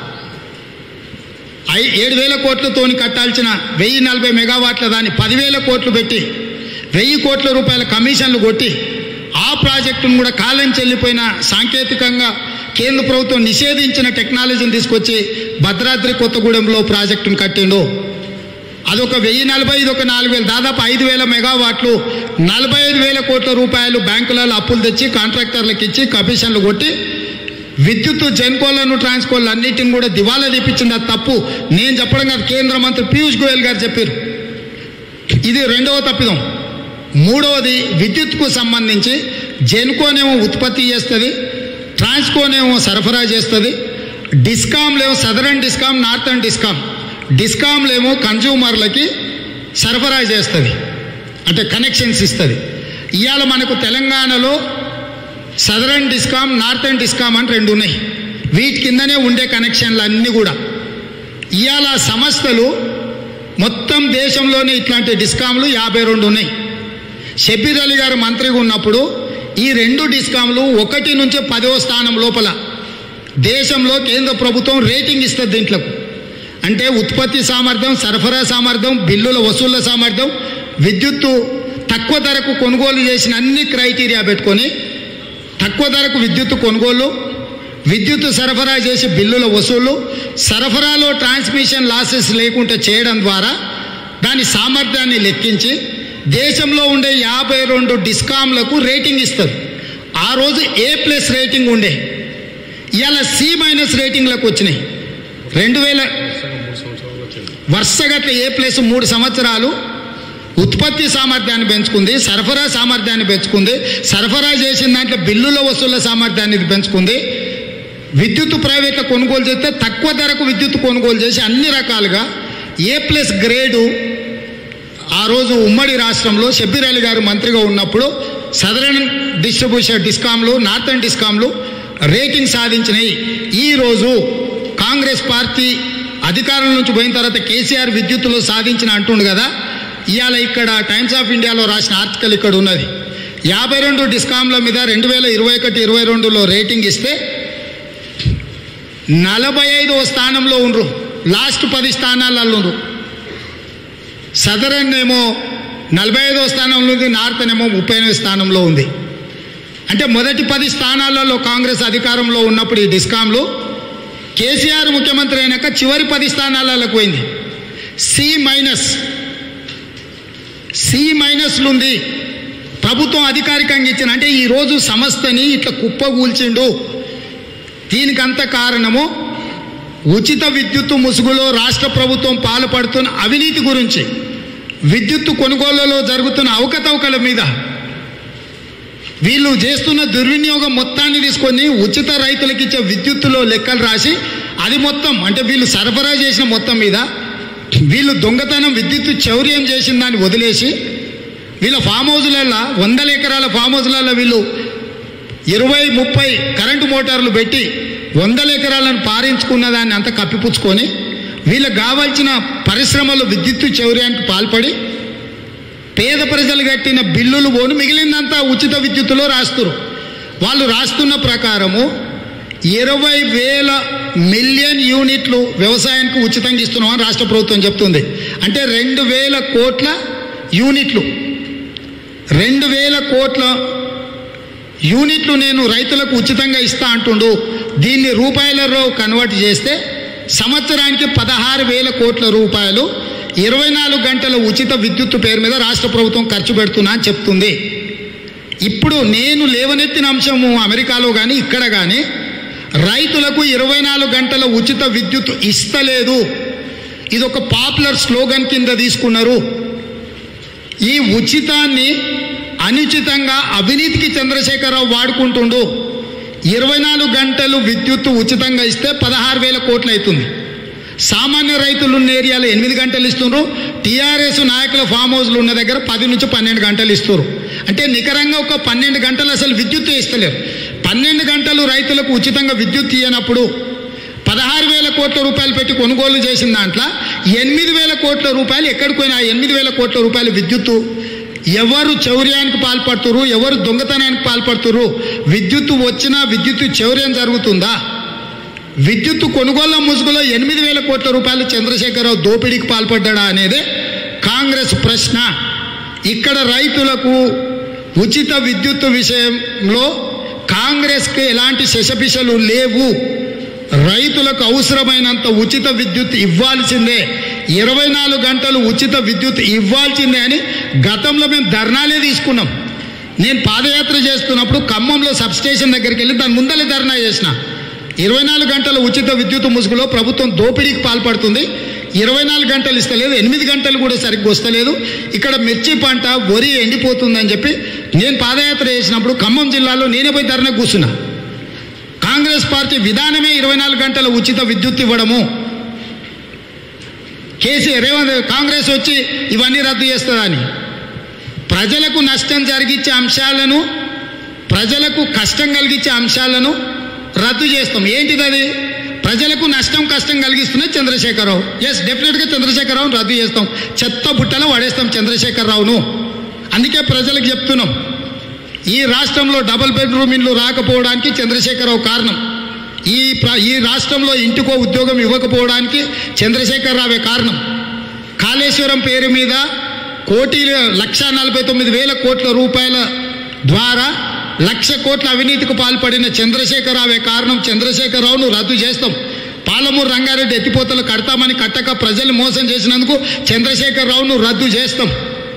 ఐ ఏడు వేల కోట్లతోని కట్టాల్సిన వెయ్యి నలభై మెగావాట్ల దాన్ని పదివేల కోట్లు పెట్టి వెయ్యి కోట్ల రూపాయల కమిషన్లు కొట్టి ఆ ప్రాజెక్టును కూడా కాలం చెల్లిపోయిన సాంకేతికంగా కేంద్ర ప్రభుత్వం నిషేధించిన టెక్నాలజీని తీసుకొచ్చి భద్రాద్రి కొత్తగూడెంలో ప్రాజెక్టును కట్టిండు అదొక వెయ్యి నలభై ఇది ఒక నాలుగు వేలు దాదాపు ఐదు వేల మెగావాట్లు నలభై ఐదు వేల కోట్ల రూపాయలు బ్యాంకులలో అప్పులు తెచ్చి కాంట్రాక్టర్లకు ఇచ్చి కమిషన్లు కొట్టి విద్యుత్ జెన్కోలను ట్రాన్స్కోలు అన్నిటిని కూడా దివాలా తీపించింది అది తప్పు నేను చెప్పడం కాదు కేంద్ర మంత్రి పీయూష్ గోయల్ గారు చెప్పారు ఇది రెండవ తప్పిదం మూడవది విద్యుత్కు సంబంధించి జెన్కోనేమో ఉత్పత్తి చేస్తుంది ట్రాన్స్కోనేమో సరఫరా చేస్తుంది డిస్కామ్లేమో సదరన్ డిస్కామ్ నార్థన్ డిస్కామ్ డిస్కామ్లేమో కన్జ్యూమర్లకి సరఫరా చేస్తుంది అంటే కనెక్షన్స్ ఇస్తుంది ఇవాళ మనకు తెలంగాణలో సదరన్ డిస్కామ్ నార్థన్ డిస్కామ్ అని రెండు ఉన్నాయి వీటి కిందనే ఉండే కనెక్షన్లు అన్నీ కూడా ఇవాళ సంస్థలు మొత్తం దేశంలోనే ఇట్లాంటి డిస్కామ్లు యాభై రెండు ఉన్నాయి షబీర్ అలీ గారు మంత్రిగా ఉన్నప్పుడు ఈ రెండు డిస్కామ్లు ఒకటి నుంచి పదవ స్థానం లోపల దేశంలో కేంద్ర ప్రభుత్వం రేటింగ్ ఇస్తుంది దీంట్లో అంటే ఉత్పత్తి సామర్థ్యం సరఫరా సామర్థ్యం బిల్లుల వసూళ్ల సామర్థ్యం విద్యుత్తు తక్కువ ధరకు కొనుగోలు చేసిన అన్ని క్రైటీరియా పెట్టుకొని తక్కువ ధరకు విద్యుత్తు కొనుగోలు విద్యుత్తు సరఫరా చేసి బిల్లుల వసూలు సరఫరాలో ట్రాన్స్మిషన్ లాసెస్ లేకుండా చేయడం ద్వారా దాని సామర్థ్యాన్ని లెక్కించి దేశంలో ఉండే యాభై రెండు డిస్కామ్లకు రేటింగ్ ఇస్తారు ఆ రోజు ఏ ప్లస్ రేటింగ్ ఉండే ఇవాళ సి మైనస్ రేటింగ్లకు వచ్చినాయి రెండు వేల వరుసగా అట్లా ఏ ప్లస్ మూడు సంవత్సరాలు ఉత్పత్తి సామర్థ్యాన్ని పెంచుకుంది సరఫరా సామర్థ్యాన్ని పెంచుకుంది సరఫరా చేసిన దాంట్లో బిల్లుల వసూళ్ల సామర్థ్యాన్ని ఇది పెంచుకుంది విద్యుత్ ప్రైవేట్లో కొనుగోలు చేస్తే తక్కువ ధరకు విద్యుత్ కొనుగోలు చేసి అన్ని రకాలుగా ఏ ప్లస్ గ్రేడు ఆ రోజు ఉమ్మడి రాష్ట్రంలో షబ్బీర్ అలీ గారు మంత్రిగా ఉన్నప్పుడు సదరన్ డిస్ట్రిబ్యూషన్ డిస్కామ్లు నార్థన్ డిస్కామ్లు రేటింగ్ సాధించినాయి ఈరోజు కాంగ్రెస్ పార్టీ అధికారం నుంచి పోయిన తర్వాత కేసీఆర్ విద్యుత్తులో సాధించిన అంటుండు కదా ఇవాళ ఇక్కడ టైమ్స్ ఆఫ్ ఇండియాలో రాసిన ఆర్టికల్ ఇక్కడ ఉన్నది యాభై రెండు డిస్కామ్ల మీద రెండు వేల ఇరవై ఒకటి ఇరవై రెండులో రేటింగ్ ఇస్తే నలభై ఐదవ స్థానంలో ఉండ్రు లాస్ట్ పది స్థానాలలో ఉండ్రు సదరన్ ఏమో నలభై ఐదవ స్థానంలో ఉంది నార్థన్ ఏమో ముప్పై ఎనిమిది స్థానంలో ఉంది అంటే మొదటి పది స్థానాలలో కాంగ్రెస్ అధికారంలో ఉన్నప్పుడు ఈ డిస్కామ్లు కేసీఆర్ ముఖ్యమంత్రి అయినాక చివరి పది స్థానాలకు పోయింది సి మైనస్ సి మైనస్లు ఉంది ప్రభుత్వం అధికారికంగా ఇచ్చిన అంటే ఈరోజు సంస్థని ఇట్లా కుప్పగూల్చిండు దీనికంత కారణము ఉచిత విద్యుత్తు ముసుగులో రాష్ట్ర ప్రభుత్వం పాల్పడుతున్న అవినీతి గురించి విద్యుత్తు కొనుగోళ్లలో జరుగుతున్న అవకతవకల మీద వీళ్ళు చేస్తున్న దుర్వినియోగం మొత్తాన్ని తీసుకొని ఉచిత రైతులకు ఇచ్చే విద్యుత్తులో లెక్కలు రాసి అది మొత్తం అంటే వీళ్ళు సరఫరా చేసిన మొత్తం మీద వీళ్ళు దొంగతనం విద్యుత్తు చౌర్యం చేసిన దాన్ని వదిలేసి వీళ్ళ ఫామ్ హౌజులలో వందల ఎకరాల ఫామ్ హౌజులలో వీళ్ళు ఇరవై ముప్పై కరెంటు మోటార్లు పెట్టి వందల ఎకరాలను పారించుకున్న దాన్ని అంతా కప్పిపుచ్చుకొని వీళ్ళకి కావాల్సిన పరిశ్రమలు విద్యుత్తు చౌర్యానికి పాల్పడి పేద ప్రజలు కట్టిన బిల్లులు పోను మిగిలిందంతా ఉచిత విద్యుత్తులో రాస్తురు వాళ్ళు రాస్తున్న ప్రకారము ఇరవై వేల మిలియన్ యూనిట్లు వ్యవసాయానికి ఉచితంగా ఇస్తున్నామని రాష్ట్ర ప్రభుత్వం చెప్తుంది అంటే రెండు వేల కోట్ల యూనిట్లు రెండు వేల కోట్ల యూనిట్లు నేను రైతులకు ఉచితంగా ఇస్తా అంటుండు దీన్ని రూపాయలలో కన్వర్ట్ చేస్తే సంవత్సరానికి పదహారు వేల కోట్ల రూపాయలు ఇరవై నాలుగు గంటల ఉచిత విద్యుత్ పేరు మీద రాష్ట్ర ప్రభుత్వం ఖర్చు పెడుతున్నా అని చెప్తుంది ఇప్పుడు నేను లేవనెత్తిన అంశము అమెరికాలో కానీ ఇక్కడ కానీ రైతులకు ఇరవై నాలుగు గంటల ఉచిత విద్యుత్ ఇస్తలేదు ఇది ఒక పాపులర్ స్లోగన్ కింద తీసుకున్నారు ఈ ఉచితాన్ని అనుచితంగా అవినీతికి చంద్రశేఖరరావు వాడుకుంటుండు ఇరవై నాలుగు గంటలు విద్యుత్తు ఉచితంగా ఇస్తే పదహారు వేల కోట్లు అవుతుంది సామాన్య రైతులు ఉన్న ఏరియాలో ఎనిమిది గంటలు ఇస్తున్నారు టీఆర్ఎస్ నాయకుల ఫామ్ హౌస్లు ఉన్న దగ్గర పది నుంచి పన్నెండు గంటలు ఇస్తారు అంటే నికరంగా ఒక పన్నెండు గంటలు అసలు విద్యుత్ ఇస్తలేరు పన్నెండు గంటలు రైతులకు ఉచితంగా విద్యుత్ ఇయ్యనప్పుడు పదహారు వేల కోట్ల రూపాయలు పెట్టి కొనుగోలు చేసిన దాంట్లో ఎనిమిది వేల కోట్ల రూపాయలు ఎక్కడికి పోయినా ఎనిమిది వేల కోట్ల రూపాయలు విద్యుత్తు ఎవరు చౌర్యానికి పాల్పడుతురు ఎవరు దొంగతనానికి పాల్పడుతురు విద్యుత్తు వచ్చినా విద్యుత్తు చౌర్యం జరుగుతుందా విద్యుత్తు కొనుగోళ్ల ముసుగులో ఎనిమిది వేల కోట్ల రూపాయలు చంద్రశేఖరరావు దోపిడీకి పాల్పడ్డా అనేది కాంగ్రెస్ ప్రశ్న ఇక్కడ రైతులకు ఉచిత విద్యుత్తు విషయంలో కాంగ్రెస్కి ఎలాంటి శశపిశలు లేవు రైతులకు అవసరమైనంత ఉచిత విద్యుత్ ఇవ్వాల్సిందే ఇరవై నాలుగు గంటలు ఉచిత విద్యుత్ ఇవ్వాల్సిందే అని గతంలో మేము ధర్నాలే తీసుకున్నాం నేను పాదయాత్ర చేస్తున్నప్పుడు ఖమ్మంలో సబ్స్టేషన్ దగ్గరికి వెళ్ళి దాని ముందలే ధర్నా చేసిన ఇరవై నాలుగు గంటల ఉచిత విద్యుత్ ముసుగులో ప్రభుత్వం దోపిడీకి పాల్పడుతుంది ఇరవై నాలుగు గంటలు ఇస్తలేదు ఎనిమిది గంటలు కూడా సరిగ్గా వస్తలేదు ఇక్కడ మిర్చి పంట వరి ఎండిపోతుందని చెప్పి నేను పాదయాత్ర చేసినప్పుడు ఖమ్మం జిల్లాలో నేనే పోయి ధర్నా కూర్చున్నా కాంగ్రెస్ పార్టీ విధానమే ఇరవై నాలుగు గంటల ఉచిత విద్యుత్ ఇవ్వడము కేసీఆర్ రేవంత్ కాంగ్రెస్ వచ్చి ఇవన్నీ రద్దు చేస్తుందని ప్రజలకు నష్టం జరిగించే అంశాలను ప్రజలకు కష్టం కలిగించే అంశాలను రద్దు చేస్తాం ఏంటిది అది ప్రజలకు నష్టం కష్టం కలిగిస్తున్న చంద్రశేఖరరావు ఎస్ డెఫినెట్గా చంద్రశేఖరరావును రద్దు చేస్తాం చెత్త బుట్టలో పడేస్తాం చంద్రశేఖరరావును అందుకే ప్రజలకు చెప్తున్నాం ఈ రాష్ట్రంలో డబుల్ బెడ్రూమ్ ఇల్లు రాకపోవడానికి చంద్రశేఖరరావు కారణం ఈ ప్ర ఈ రాష్ట్రంలో ఇంటికో ఉద్యోగం ఇవ్వకపోవడానికి చంద్రశేఖరరావే కారణం కాళేశ్వరం పేరు మీద కోటి లక్ష నలభై తొమ్మిది వేల కోట్ల రూపాయల ద్వారా లక్ష కోట్ల అవినీతికి పాల్పడిన చంద్రశేఖరరావే కారణం చంద్రశేఖరరావును రద్దు చేస్తాం పాలమూరు రంగారెడ్డి ఎత్తిపోతలు కడతామని కట్టక ప్రజలు మోసం చేసినందుకు చంద్రశేఖరరావును రద్దు చేస్తాం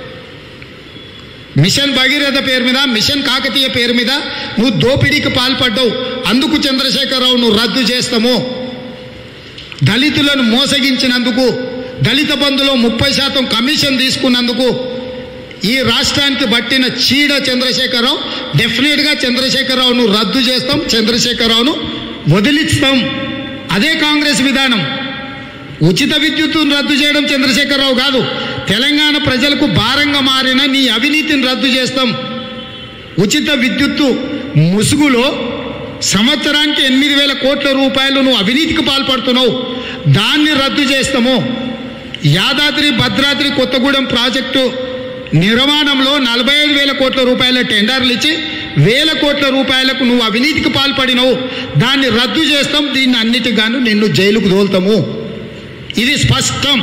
మిషన్ భగీరథ పేరు మీద మిషన్ కాకతీయ పేరు మీద నువ్వు దోపిడీకి పాల్పడ్డావు అందుకు చంద్రశేఖరరావు నువ్వు రద్దు చేస్తాము దళితులను మోసగించినందుకు దళిత బంధులో ముప్పై శాతం కమిషన్ తీసుకున్నందుకు ఈ రాష్ట్రానికి పట్టిన చీడ చంద్రశేఖరరావు డెఫినెట్గా చంద్రశేఖరరావును రద్దు చేస్తాం చంద్రశేఖరరావును వదిలిస్తాం అదే కాంగ్రెస్ విధానం ఉచిత విద్యుత్తును రద్దు చేయడం చంద్రశేఖరరావు కాదు తెలంగాణ ప్రజలకు భారంగా మారిన నీ అవినీతిని రద్దు చేస్తాం ఉచిత విద్యుత్తు ముసుగులో సంవత్సరానికి ఎనిమిది వేల కోట్ల రూపాయలు నువ్వు అవినీతికి పాల్పడుతున్నావు దాన్ని రద్దు చేస్తాము యాదాద్రి భద్రాద్రి కొత్తగూడెం ప్రాజెక్టు నిర్మాణంలో నలభై ఐదు వేల కోట్ల రూపాయల టెండర్లు ఇచ్చి వేల కోట్ల రూపాయలకు నువ్వు అవినీతికి పాల్పడినవు దాన్ని రద్దు చేస్తాం దీన్ని అన్నిటిగాను నిన్ను జైలుకు దోలుతాము ఇది స్పష్టం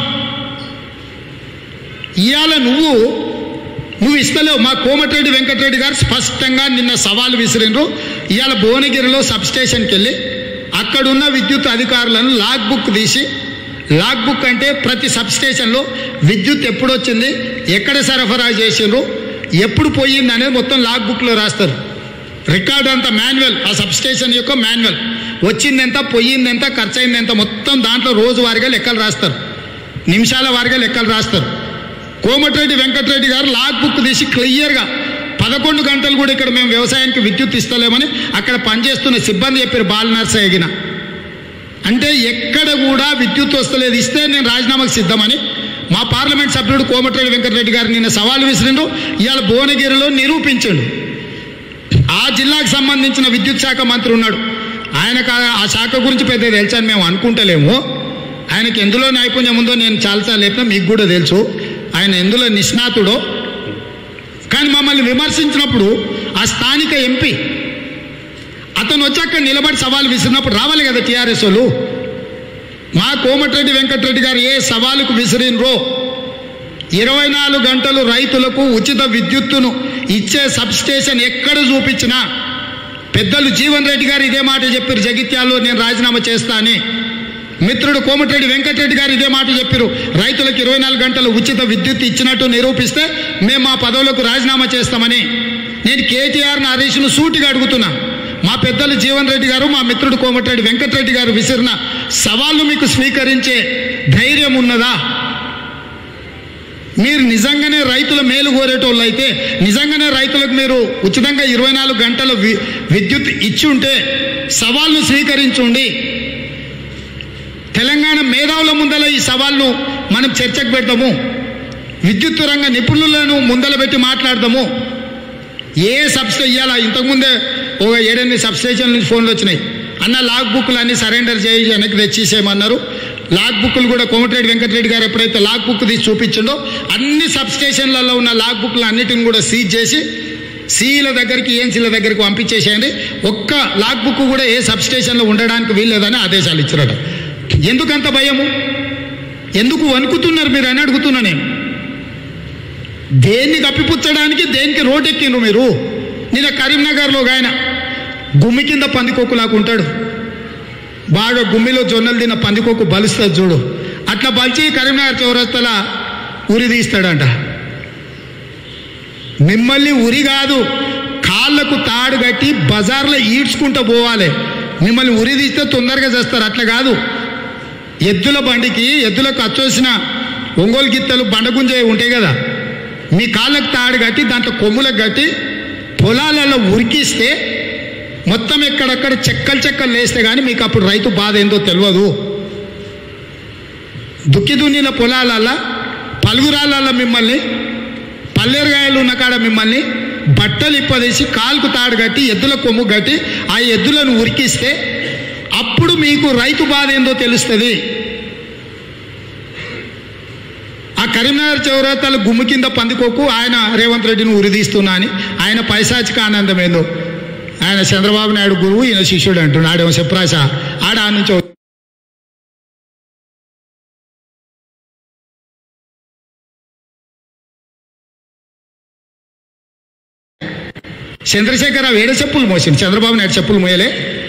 ఇవాళ నువ్వు నువ్వు ఇస్తలేవు మా కోమటిరెడ్డి వెంకటరెడ్డి గారు స్పష్టంగా నిన్న సవాల్ విసిరిండ్రు ఇవాళ భువనగిరిలో సబ్స్టేషన్కి వెళ్ళి అక్కడున్న విద్యుత్ అధికారులను లాగ్ బుక్ తీసి లాగ్ బుక్ అంటే ప్రతి సబ్స్టేషన్లో విద్యుత్ ఎప్పుడు వచ్చింది ఎక్కడ సరఫరా చేసిండ్రు ఎప్పుడు పోయింది అనేది మొత్తం లాగ్ బుక్లో రాస్తారు రికార్డ్ అంతా మాన్యువల్ ఆ సబ్స్టేషన్ యొక్క మాన్యువల్ వచ్చిందెంత పోయిందెంత ఖర్చు అయిందెంత మొత్తం దాంట్లో రోజువారీగా లెక్కలు రాస్తారు నిమిషాల వారిగా లెక్కలు రాస్తారు కోమటిరెడ్డి వెంకటరెడ్డి గారు లాగ్ బుక్ తీసి క్లియర్గా పదకొండు గంటలు కూడా ఇక్కడ మేము వ్యవసాయానికి విద్యుత్ ఇస్తలేమని అక్కడ పనిచేస్తున్న సిబ్బంది చెప్పారు బాల నర్సయ్యగిన అంటే ఎక్కడ కూడా విద్యుత్ వస్తలేదు ఇస్తే నేను రాజీనామాకు సిద్ధమని మా పార్లమెంట్ సభ్యుడు కోమటిరెడ్డి వెంకటరెడ్డి గారు నిన్న సవాలు విసిరిండు ఇవాళ భువనగిరిలో నిరూపించిండు ఆ జిల్లాకు సంబంధించిన విద్యుత్ శాఖ మంత్రి ఉన్నాడు ఆయనకు ఆ- ఆ శాఖ గురించి పెద్ద తెలుసు అని మేము అనుకుంటలేము ఆయనకి ఎందులో నైపుణ్యం ఉందో నేను చాలాసార్లు చెప్పినా మీకు కూడా తెలుసు ఆయన ఎందులో నిష్ణాతుడో కానీ మమ్మల్ని విమర్శించినప్పుడు ఆ స్థానిక ఎంపీ అతను వచ్చి అక్కడ నిలబడి సవాలు విసిరినప్పుడు రావాలి కదా టీఆర్ఎస్ వాళ్ళు మా కోమటిరెడ్డి వెంకటరెడ్డి గారు ఏ సవాలుకు విసిరినరో ఇరవై నాలుగు గంటలు రైతులకు ఉచిత విద్యుత్తును ఇచ్చే సబ్స్టేషన్ ఎక్కడ చూపించినా పెద్దలు జీవన్ రెడ్డి గారు ఇదే మాట చెప్పారు జగిత్యాల్లో నేను రాజీనామా చేస్తా అని మిత్రుడు కోమటిరెడ్డి వెంకటరెడ్డి గారు ఇదే మాట చెప్పారు రైతులకు ఇరవై నాలుగు గంటలు ఉచిత విద్యుత్ ఇచ్చినట్టు నిరూపిస్తే మేము మా పదవులకు రాజీనామా చేస్తామని నేను కేటీఆర్ని హరీష్ను సూటిగా అడుగుతున్నా మా పెద్దలు జీవన్ రెడ్డి గారు మా మిత్రుడు కోమటిరెడ్డి వెంకటరెడ్డి గారు విసిరిన సవాళ్ళు మీకు స్వీకరించే ధైర్యం ఉన్నదా మీరు నిజంగానే రైతుల మేలు కోరేటోళ్ళు అయితే నిజంగానే రైతులకు మీరు ఉచితంగా ఇరవై నాలుగు గంటల వి విద్యుత్ ఇచ్చి ఉంటే సవాల్ను స్వీకరించుండి తెలంగాణ మేధావుల ముందల ఈ సవాల్ను మనం చర్చకు పెడతాము విద్యుత్ రంగ నిపుణులను ముందల పెట్టి మాట్లాడదాము ఏ సబ్స్టే ఇవ్వాలా ఇంతకుముందే ఒక ఏడెనిమిది సబ్స్టేషన్ నుంచి ఫోన్లు వచ్చినాయి అన్న లాగ్ బుక్లు అన్ని సరెండర్ చేయి వెనక్కి తెచ్చేసేయమన్నారు లాగ్ బుక్లు కూడా కోమటిరెడ్డి వెంకటరెడ్డి గారు ఎప్పుడైతే లాగ్ బుక్ తీసి చూపించిండో అన్ని సబ్స్టేషన్లలో ఉన్న లాగ్ బుక్లు అన్నిటిని కూడా సీజ్ చేసి సీల దగ్గరికి ఏఎన్సీల దగ్గరికి పంపించేసేయండి ఒక్క లాగ్ బుక్ కూడా ఏ సబ్స్టేషన్లో ఉండడానికి వీల్లేదని ఆదేశాలు ఇచ్చారట ఎందుకంత భయము ఎందుకు వణుకుతున్నారు మీరు అని అడుగుతున్నా నేను దేన్ని కప్పిపుచ్చడానికి దేనికి రోడ్డెక్కిండ్రు మీరు నిన్న కరీంనగర్లో ఒక ఆయన గుమ్మి కింద పందికొక్కులాగా ఉంటాడు బాగా గుమ్మిలో జొన్నలు తిన్న పందికొక్కు బలుస్తుంది చూడు అట్లా బలిచి కరీంనగర్ చౌరస్తల ఉరి తీస్తాడంట మిమ్మల్ని ఉరి కాదు కాళ్ళకు తాడు కట్టి బజార్లో ఈడ్చుకుంటూ పోవాలి మిమ్మల్ని ఉరి తీస్తే తొందరగా చేస్తారు అట్లా కాదు ఎద్దుల బండికి ఎద్దులకు అచ్చోసిన ఒంగోలు గిత్తలు బండగుంజే ఉంటాయి కదా మీ కాళ్ళకు తాడు కట్టి దాంట్లో కొమ్ములకు కట్టి పొలాలలో ఉరికిస్తే మొత్తం ఎక్కడక్కడ చెక్కలు చెక్కలు లేస్తే కానీ మీకు అప్పుడు రైతు బాధ ఏందో తెలియదు దుక్కి దున్నిన పొలాలల్లో పలుగురాళ్ళల్లో మిమ్మల్ని పల్లెరగాయలు ఉన్న కాడ మిమ్మల్ని బట్టలు ఇప్పదీసి కాలుకు తాడు కట్టి ఎద్దుల కొమ్ము కట్టి ఆ ఎద్దులను ఉరికిస్తే అప్పుడు మీకు రైతు బాధ ఏందో తెలుస్తుంది ఆ కరీంనగర్ చౌరతాల గుమ్ము కింద పందికొక్కు ఆయన రేవంత్ రెడ్డిని ఉరిదీస్తున్నా అని ఆయన పైశాచిక ఆనందం ఏందో ఆయన చంద్రబాబు నాయుడు గురువు ఈయన శిష్యుడు అంటున్నాడు ఆడేమో చెప్పరాశ ఆడ ఆ నుంచి చంద్రశేఖరరావు ఏడ చెప్పులు మోసింది చంద్రబాబు నాయుడు చెప్పులు మోయలే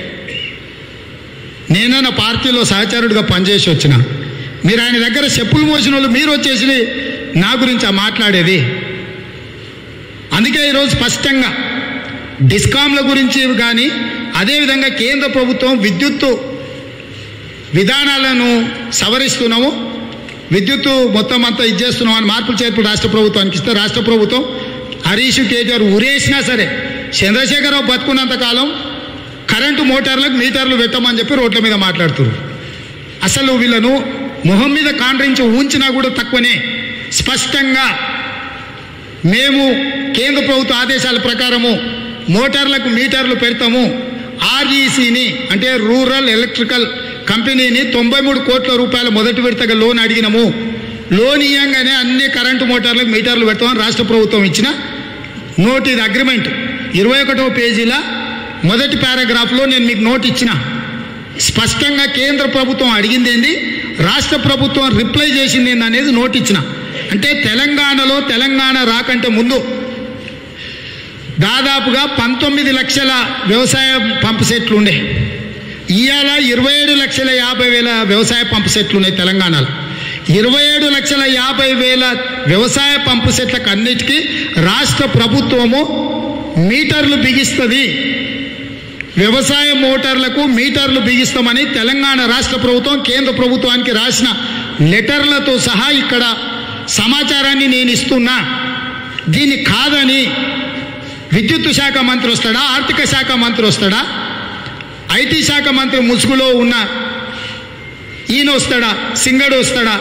నేను నా పార్టీలో సహచరుడిగా పనిచేసి వచ్చిన మీరు ఆయన దగ్గర చెప్పులు మోసిన వాళ్ళు మీరు వచ్చేసి నా గురించి ఆ మాట్లాడేది అందుకే ఈరోజు స్పష్టంగా డిస్కామ్ల గురించి కానీ అదేవిధంగా కేంద్ర ప్రభుత్వం విద్యుత్తు విధానాలను సవరిస్తున్నాము విద్యుత్తు మొత్తం అంతా ఇచ్చేస్తున్నాం అని మార్పులు చేర్పులు రాష్ట్ర ప్రభుత్వానికి ఇస్తే రాష్ట్ర ప్రభుత్వం హరీష్ కేటీఆర్ ఉరేసినా సరే చంద్రశేఖరరావు బతుకున్నంత కాలం కరెంటు మోటార్లకు మీటర్లు పెట్టమని చెప్పి రోడ్ల మీద మాట్లాడుతున్నారు అసలు వీళ్ళను మొహం మీద కాండ్రించి ఉంచినా కూడా తక్కువనే స్పష్టంగా మేము కేంద్ర ప్రభుత్వ ఆదేశాల ప్రకారము మోటార్లకు మీటర్లు పెడతాము ఆర్ఈసీని అంటే రూరల్ ఎలక్ట్రికల్ కంపెనీని తొంభై మూడు కోట్ల రూపాయల మొదటి విడతగా లోన్ అడిగినాము లోన్ ఇవ్వగానే అన్ని కరెంటు మోటార్లకు మీటర్లు పెడతామని రాష్ట్ర ప్రభుత్వం ఇచ్చిన నోట్ ఇది అగ్రిమెంట్ ఇరవై ఒకటవ పేజీల మొదటి పారాగ్రాఫ్లో నేను మీకు నోట్ ఇచ్చిన స్పష్టంగా కేంద్ర ప్రభుత్వం అడిగింది ఏంది రాష్ట్ర ప్రభుత్వం రిప్లై చేసింది ఏంది అనేది నోట్ ఇచ్చిన అంటే తెలంగాణలో తెలంగాణ రాకంటే ముందు దాదాపుగా పంతొమ్మిది లక్షల వ్యవసాయ పంపు సెట్లు ఉండే ఇవాళ ఇరవై ఏడు లక్షల యాభై వేల వ్యవసాయ పంపు సెట్లు ఉన్నాయి తెలంగాణలో ఇరవై ఏడు లక్షల యాభై వేల వ్యవసాయ పంపు సెట్లకు అన్నిటికీ రాష్ట్ర ప్రభుత్వము మీటర్లు బిగిస్తుంది వ్యవసాయ మోటార్లకు మీటర్లు బిగిస్తామని తెలంగాణ రాష్ట్ర ప్రభుత్వం కేంద్ర ప్రభుత్వానికి రాసిన లెటర్లతో సహా ఇక్కడ సమాచారాన్ని నేను ఇస్తున్నా దీన్ని కాదని విద్యుత్ శాఖ మంత్రి వస్తాడా ఆర్థిక శాఖ మంత్రి వస్తాడా ఐటీ శాఖ మంత్రి ముసుగులో ఉన్న ఈయన వస్తాడా సింగడు వస్తాడా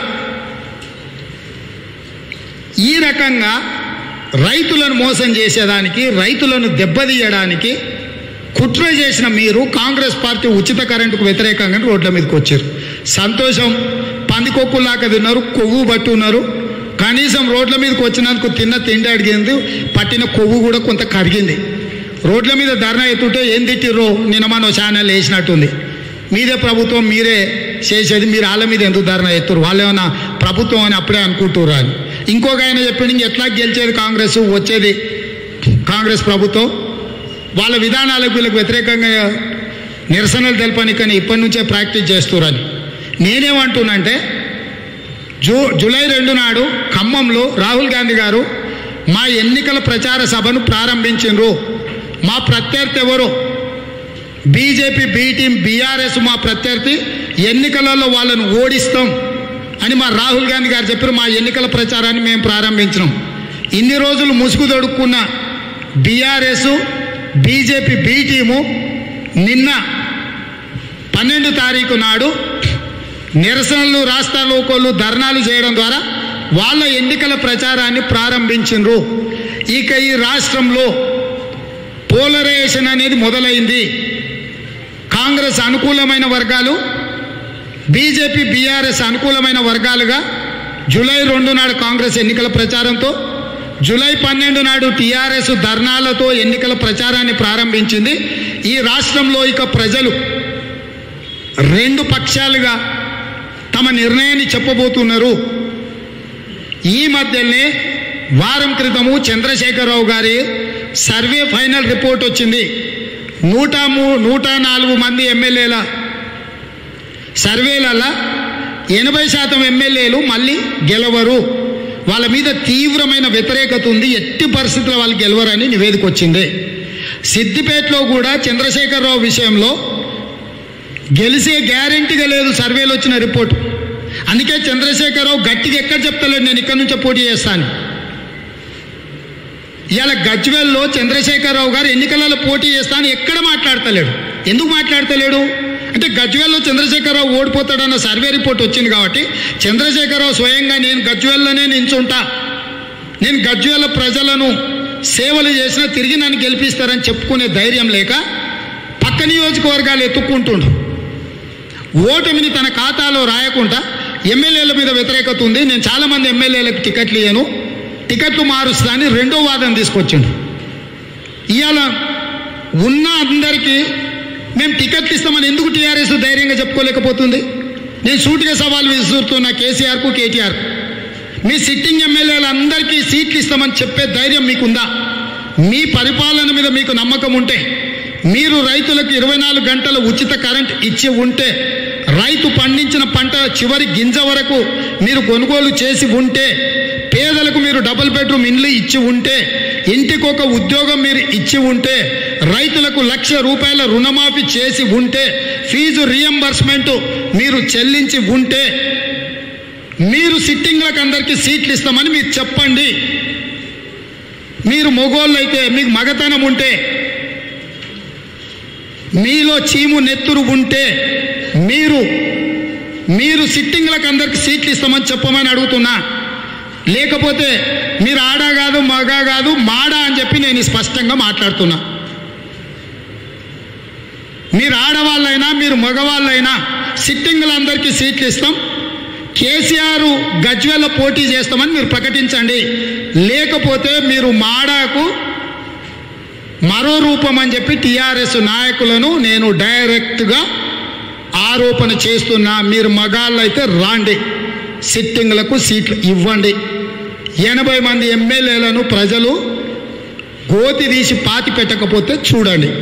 ఈ రకంగా రైతులను మోసం చేసేదానికి రైతులను దెబ్బతీయడానికి కుట్ర చేసిన మీరు కాంగ్రెస్ పార్టీ ఉచిత కరెంటుకు వ్యతిరేకంగా రోడ్ల మీదకి వచ్చారు సంతోషం పందికొక్కులాగా తిన్నారు కొవ్వు పట్టి ఉన్నారు కనీసం రోడ్ల మీదకి వచ్చినందుకు తిన్న తిండి అడిగింది పట్టిన కొవ్వు కూడా కొంత కరిగింది రోడ్ల మీద ధర్నా ఎత్తుంటే ఏం తిట్టిర్రో నిన్న మన ఛానల్ వేసినట్టుంది మీదే ప్రభుత్వం మీరే చేసేది మీరు వాళ్ళ మీద ఎందుకు ధర్నా ఎత్తురు వాళ్ళు ఏమైనా ప్రభుత్వం అని అప్పుడే అనుకుంటుర్రు అని ఇంకొక ఆయన చెప్పిండు ఇంక ఎట్లా గెలిచేది కాంగ్రెస్ వచ్చేది కాంగ్రెస్ ప్రభుత్వం వాళ్ళ విధానాలకు వీళ్ళకి వ్యతిరేకంగా నిరసనలు తెలపనికని ఇప్పటి నుంచే ప్రాక్టీస్ చేస్తురని నేనేమంటున్నంటే జూ జూలై రెండు నాడు ఖమ్మంలో రాహుల్ గాంధీ గారు మా ఎన్నికల ప్రచార సభను ప్రారంభించిండ్రు మా ప్రత్యర్థి ఎవరు బీజేపీ బీ టీం బీఆర్ఎస్ మా ప్రత్యర్థి ఎన్నికలలో వాళ్ళను ఓడిస్తాం అని మా రాహుల్ గాంధీ గారు చెప్పారు మా ఎన్నికల ప్రచారాన్ని మేము ప్రారంభించినాం ఇన్ని రోజులు ముసుగు తొడుక్కున్న బీఆర్ఎస్ బీజేపీ బీ టీము నిన్న పన్నెండు తారీఖు నాడు నిరసనలు రాస్తాలోకోలు ధర్నాలు చేయడం ద్వారా వాళ్ళ ఎన్నికల ప్రచారాన్ని ప్రారంభించిండ్రు ఇక ఈ రాష్ట్రంలో పోలరైజేషన్ అనేది మొదలైంది కాంగ్రెస్ అనుకూలమైన వర్గాలు బీజేపీ బీఆర్ఎస్ అనుకూలమైన వర్గాలుగా జూలై రెండు నాడు కాంగ్రెస్ ఎన్నికల ప్రచారంతో జూలై పన్నెండు నాడు టీఆర్ఎస్ ధర్నాలతో ఎన్నికల ప్రచారాన్ని ప్రారంభించింది ఈ రాష్ట్రంలో ఇక ప్రజలు రెండు పక్షాలుగా తమ నిర్ణయాన్ని చెప్పబోతున్నారు ఈ మధ్యనే వారం క్రితము చంద్రశేఖరరావు గారి సర్వే ఫైనల్ రిపోర్ట్ వచ్చింది నూట మూ నూట నాలుగు మంది ఎమ్మెల్యేల సర్వేలల్లా ఎనభై శాతం ఎమ్మెల్యేలు మళ్ళీ గెలవరు వాళ్ళ మీద తీవ్రమైన వ్యతిరేకత ఉంది ఎట్టి పరిస్థితుల్లో వాళ్ళు గెలవరని నివేదిక వచ్చింది సిద్దిపేటలో కూడా చంద్రశేఖరరావు విషయంలో గెలిసే గ్యారెంటీగా లేదు సర్వేలో వచ్చిన రిపోర్టు అందుకే చంద్రశేఖరరావు గట్టిగా ఎక్కడ చెప్తలేడు నేను ఇక్కడి నుంచే పోటీ చేస్తాను ఇవాళ గజ్వెల్లో చంద్రశేఖరరావు గారు ఎన్నికలలో పోటీ చేస్తాను ఎక్కడ మాట్లాడతలేడు ఎందుకు మాట్లాడతలేడు అంటే గజ్వెల్లో చంద్రశేఖరరావు ఓడిపోతాడన్న సర్వే రిపోర్ట్ వచ్చింది కాబట్టి చంద్రశేఖరరావు స్వయంగా నేను గజ్వెల్లోనే నించుంటా నేను గజ్వేల ప్రజలను సేవలు చేసినా తిరిగి నన్ను గెలిపిస్తారని చెప్పుకునే ధైర్యం లేక పక్క నియోజకవర్గాలు ఎత్తుక్కుంటుండు ఓటమిని తన ఖాతాలో రాయకుండా ఎమ్మెల్యేల మీద వ్యతిరేకత ఉంది నేను చాలామంది ఎమ్మెల్యేలకు టికెట్లు ఇయ్యను టికెట్లు మారుస్తా అని రెండో వాదన తీసుకొచ్చిండు ఇవాళ ఉన్న అందరికీ మేము టికెట్లు ఇస్తామని ఎందుకు టీఆర్ఎస్ ధైర్యంగా చెప్పుకోలేకపోతుంది నేను సూటిగా సవాల్ విసురుతున్నా కేసీఆర్కు కేటీఆర్కు మీ సిట్టింగ్ ఎమ్మెల్యేలందరికీ సీట్లు ఇస్తామని చెప్పే ధైర్యం మీకుందా మీ పరిపాలన మీద మీకు నమ్మకం ఉంటే మీరు రైతులకు ఇరవై నాలుగు గంటల ఉచిత కరెంట్ ఇచ్చి ఉంటే రైతు పండించిన పంట చివరి గింజ వరకు మీరు కొనుగోలు చేసి ఉంటే పేదలకు మీరు డబుల్ బెడ్రూమ్ ఇండ్లు ఇచ్చి ఉంటే ఇంటికి ఒక ఉద్యోగం మీరు ఇచ్చి ఉంటే రైతులకు లక్ష రూపాయల రుణమాఫీ చేసి ఉంటే ఫీజు రియంబర్స్మెంట్ మీరు చెల్లించి ఉంటే మీరు సిట్టింగ్లకు అందరికీ సీట్లు ఇస్తామని మీరు చెప్పండి మీరు మొగోళ్ళు అయితే మీకు మగతనం ఉంటే మీలో చీము నెత్తురు ఉంటే మీరు మీరు సిట్టింగ్లకు అందరికి సీట్లు ఇస్తామని చెప్పమని అడుగుతున్నా లేకపోతే మీరు ఆడా కాదు మగ కాదు మాడా అని చెప్పి నేను స్పష్టంగా మాట్లాడుతున్నా మీరు ఆడవాళ్ళైనా మీరు మగవాళ్ళైనా సిట్టింగ్లందరికీ సీట్లు ఇస్తాం కేసీఆర్ గజ్వేల్లో పోటీ చేస్తామని మీరు ప్రకటించండి లేకపోతే మీరు మాడాకు మరో రూపం అని చెప్పి టీఆర్ఎస్ నాయకులను నేను డైరెక్ట్గా ఆరోపణ చేస్తున్నా మీరు మగాళ్ళు అయితే రాండి సిట్టింగ్లకు సీట్లు ఇవ్వండి ఎనభై మంది ఎమ్మెల్యేలను ప్రజలు గోతి తీసి పాతి పెట్టకపోతే చూడండి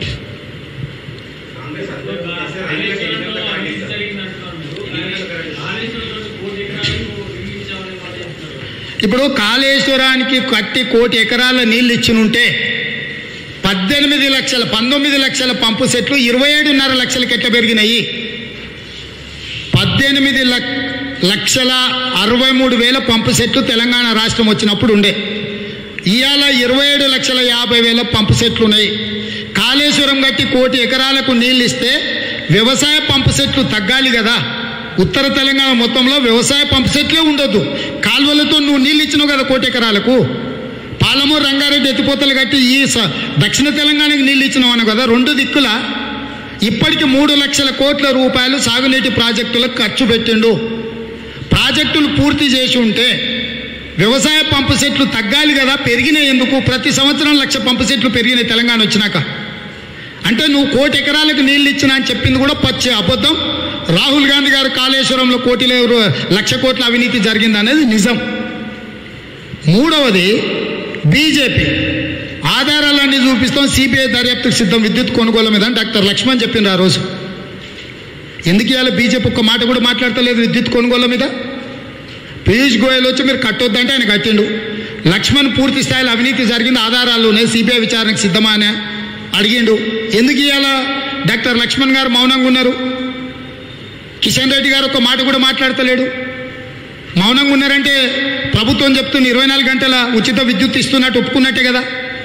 ఇప్పుడు కాళేశ్వరానికి కట్టి కోటి ఎకరాల నీళ్ళు ఇచ్చినుంటే పద్దెనిమిది లక్షల పంతొమ్మిది లక్షల పంపు సెట్లు ఇరవై ఏడున్నర లక్షలకి ఎట్లా పెరిగినాయి పద్దెనిమిది లక్ లక్షల అరవై మూడు వేల పంపు సెట్లు తెలంగాణ రాష్ట్రం వచ్చినప్పుడు ఉండే ఇవాళ ఇరవై ఏడు లక్షల యాభై వేల పంపు సెట్లు ఉన్నాయి కాళేశ్వరం కట్టి కోటి ఎకరాలకు నీళ్ళు ఇస్తే వ్యవసాయ పంపు సెట్లు తగ్గాలి కదా ఉత్తర తెలంగాణ మొత్తంలో వ్యవసాయ పంపు సెట్లే ఉండొద్దు కాలువలతో నువ్వు నీళ్ళు ఇచ్చినావు కదా కోటి ఎకరాలకు పాలమూరు రంగారెడ్డి ఎత్తిపోతలు కట్టి ఈ స- దక్షిణ తెలంగాణకి నీళ్ళు ఇచ్చినావు అన్న కదా రెండు దిక్కుల ఇప్పటికి మూడు లక్షల కోట్ల రూపాయలు సాగునీటి ప్రాజెక్టులకు ఖర్చు పెట్టిండు ప్రాజెక్టులు పూర్తి చేసి ఉంటే వ్యవసాయ పంపు సెట్లు తగ్గాలి కదా పెరిగినాయి ఎందుకు ప్రతి సంవత్సరం లక్ష పంపు సెట్లు పెరిగినాయి తెలంగాణ వచ్చినాక అంటే నువ్వు కోటి ఎకరాలకు నీళ్ళు ఇచ్చినా అని చెప్పింది కూడా పచ్చి అబద్ధం రాహుల్ గాంధీ గారు కాళేశ్వరంలో కోటిలో లక్ష కోట్ల అవినీతి జరిగింది అనేది నిజం మూడవది బీజేపీ ఆధారాలన్నీ చూపిస్తాం సిబిఐ దర్యాప్తుకు సిద్ధం విద్యుత్ కొనుగోలు మీద అని డాక్టర్ లక్ష్మణ్ చెప్పింది ఆ రోజు ఎందుకు ఇవాళ బీజేపీ ఒక్క మాట కూడా మాట్లాడతలేదు విద్యుత్ కొనుగోలు మీద పీయూష్ గోయల్ వచ్చి మీరు కట్టొద్దంటే ఆయన కట్టిండు లక్ష్మణ్ పూర్తి స్థాయిలో అవినీతి జరిగింది ఆధారాలు ఉన్నాయి సిబిఐ విచారణకు సిద్ధమా అని అడిగిండు ఎందుకు ఇవాళ డాక్టర్ లక్ష్మణ్ గారు మౌనంగా ఉన్నారు కిషన్ రెడ్డి గారు ఒక మాట కూడా మాట్లాడతలేడు మౌనంగా ఉన్నారంటే ప్రభుత్వం చెప్తుంది ఇరవై నాలుగు గంటల ఉచిత విద్యుత్ ఇస్తున్నట్టు ఒప్పుకున్నట్టే కదా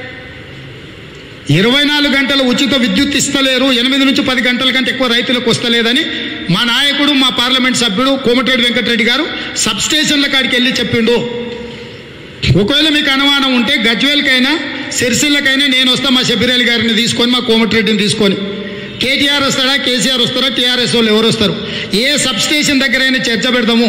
ఇరవై నాలుగు గంటల ఉచిత విద్యుత్ ఇస్తలేరు ఎనిమిది నుంచి పది గంటల కంటే ఎక్కువ రైతులకు వస్తలేదని మా నాయకుడు మా పార్లమెంట్ సభ్యుడు కోమటిరెడ్డి వెంకటరెడ్డి గారు సబ్ స్టేషన్ల కాడికి వెళ్ళి చెప్పిండు ఒకవేళ మీకు అనుమానం ఉంటే గజ్వేల్కైనా సిరిసిల్లకైనా నేను వస్తా మా షబీరేల్ గారిని తీసుకొని మా కోమటిరెడ్డిని తీసుకొని కేటీఆర్ వస్తాడా కేసీఆర్ వస్తారా టీఆర్ఎస్ వాళ్ళు ఎవరు వస్తారు ఏ సబ్ స్టేషన్ దగ్గరైనా చర్చ పెడదాము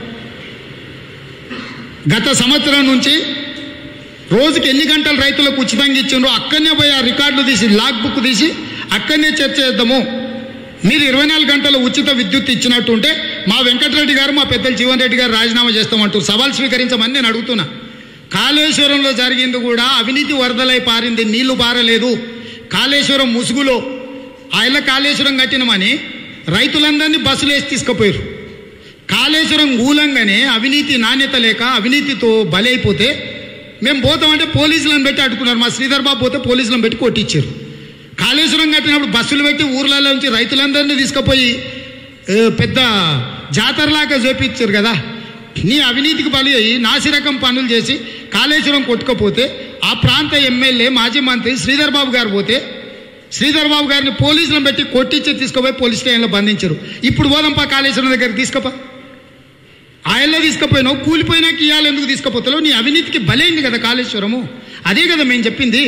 గత సంవత్సరం నుంచి రోజుకి ఎన్ని గంటలు రైతులకు ఉచితంగా ఇచ్చిండ్రో అక్కడనే పోయి ఆ రికార్డులు తీసి లాగ్ బుక్ తీసి అక్కడనే చర్చ చేద్దాము మీరు ఇరవై నాలుగు గంటల ఉచిత విద్యుత్ ఇచ్చినట్టు ఉంటే మా వెంకటరెడ్డి గారు మా పెద్దలు జీవన్ రెడ్డి గారు రాజీనామా చేస్తామంటూ సవాల్ స్వీకరించమని నేను అడుగుతున్నా కాళేశ్వరంలో జరిగింది కూడా అవినీతి వరదలై పారింది నీళ్లు పారలేదు కాళేశ్వరం ముసుగులో ఆయన కాళేశ్వరం కట్టినమని రైతులందరినీ బస్సులు వేసి తీసుకుపోయారు కాళేశ్వరం గూలంగానే అవినీతి నాణ్యత లేక అవినీతితో బలైపోతే మేము పోతామంటే పోలీసులను పెట్టి అడ్డుకున్నారు మా శ్రీధర్ బాబు పోతే పోలీసులను పెట్టి కొట్టించారు కాళేశ్వరం కట్టినప్పుడు బస్సులు పెట్టి ఊర్లలో నుంచి రైతులందరినీ తీసుకుపోయి ఏ, పెద్ద జాతరలాగా చూపించారు కదా నీ అవినీతికి బలి అయ్యి నాసిరకం పనులు చేసి కాళేశ్వరం కొట్టుకపోతే ఆ ప్రాంత ఎమ్మెల్యే మాజీ మంత్రి శ్రీధర్ బాబు గారు పోతే శ్రీధర్ బాబు గారిని పోలీసులను పెట్టి కొట్టించి తీసుకుపోయి పోలీస్ స్టేషన్లో బంధించారు ఇప్పుడు పోదాంపా కాళేశ్వరం దగ్గరికి తీసుకుపా ఆయల్లో తీసుకుపోయినావు కూలిపోయినాక ఇవాళ ఎందుకు తీసుకుపోతావు నీ అవినీతికి బలైంది కదా కాళేశ్వరము అదే కదా మేము చెప్పింది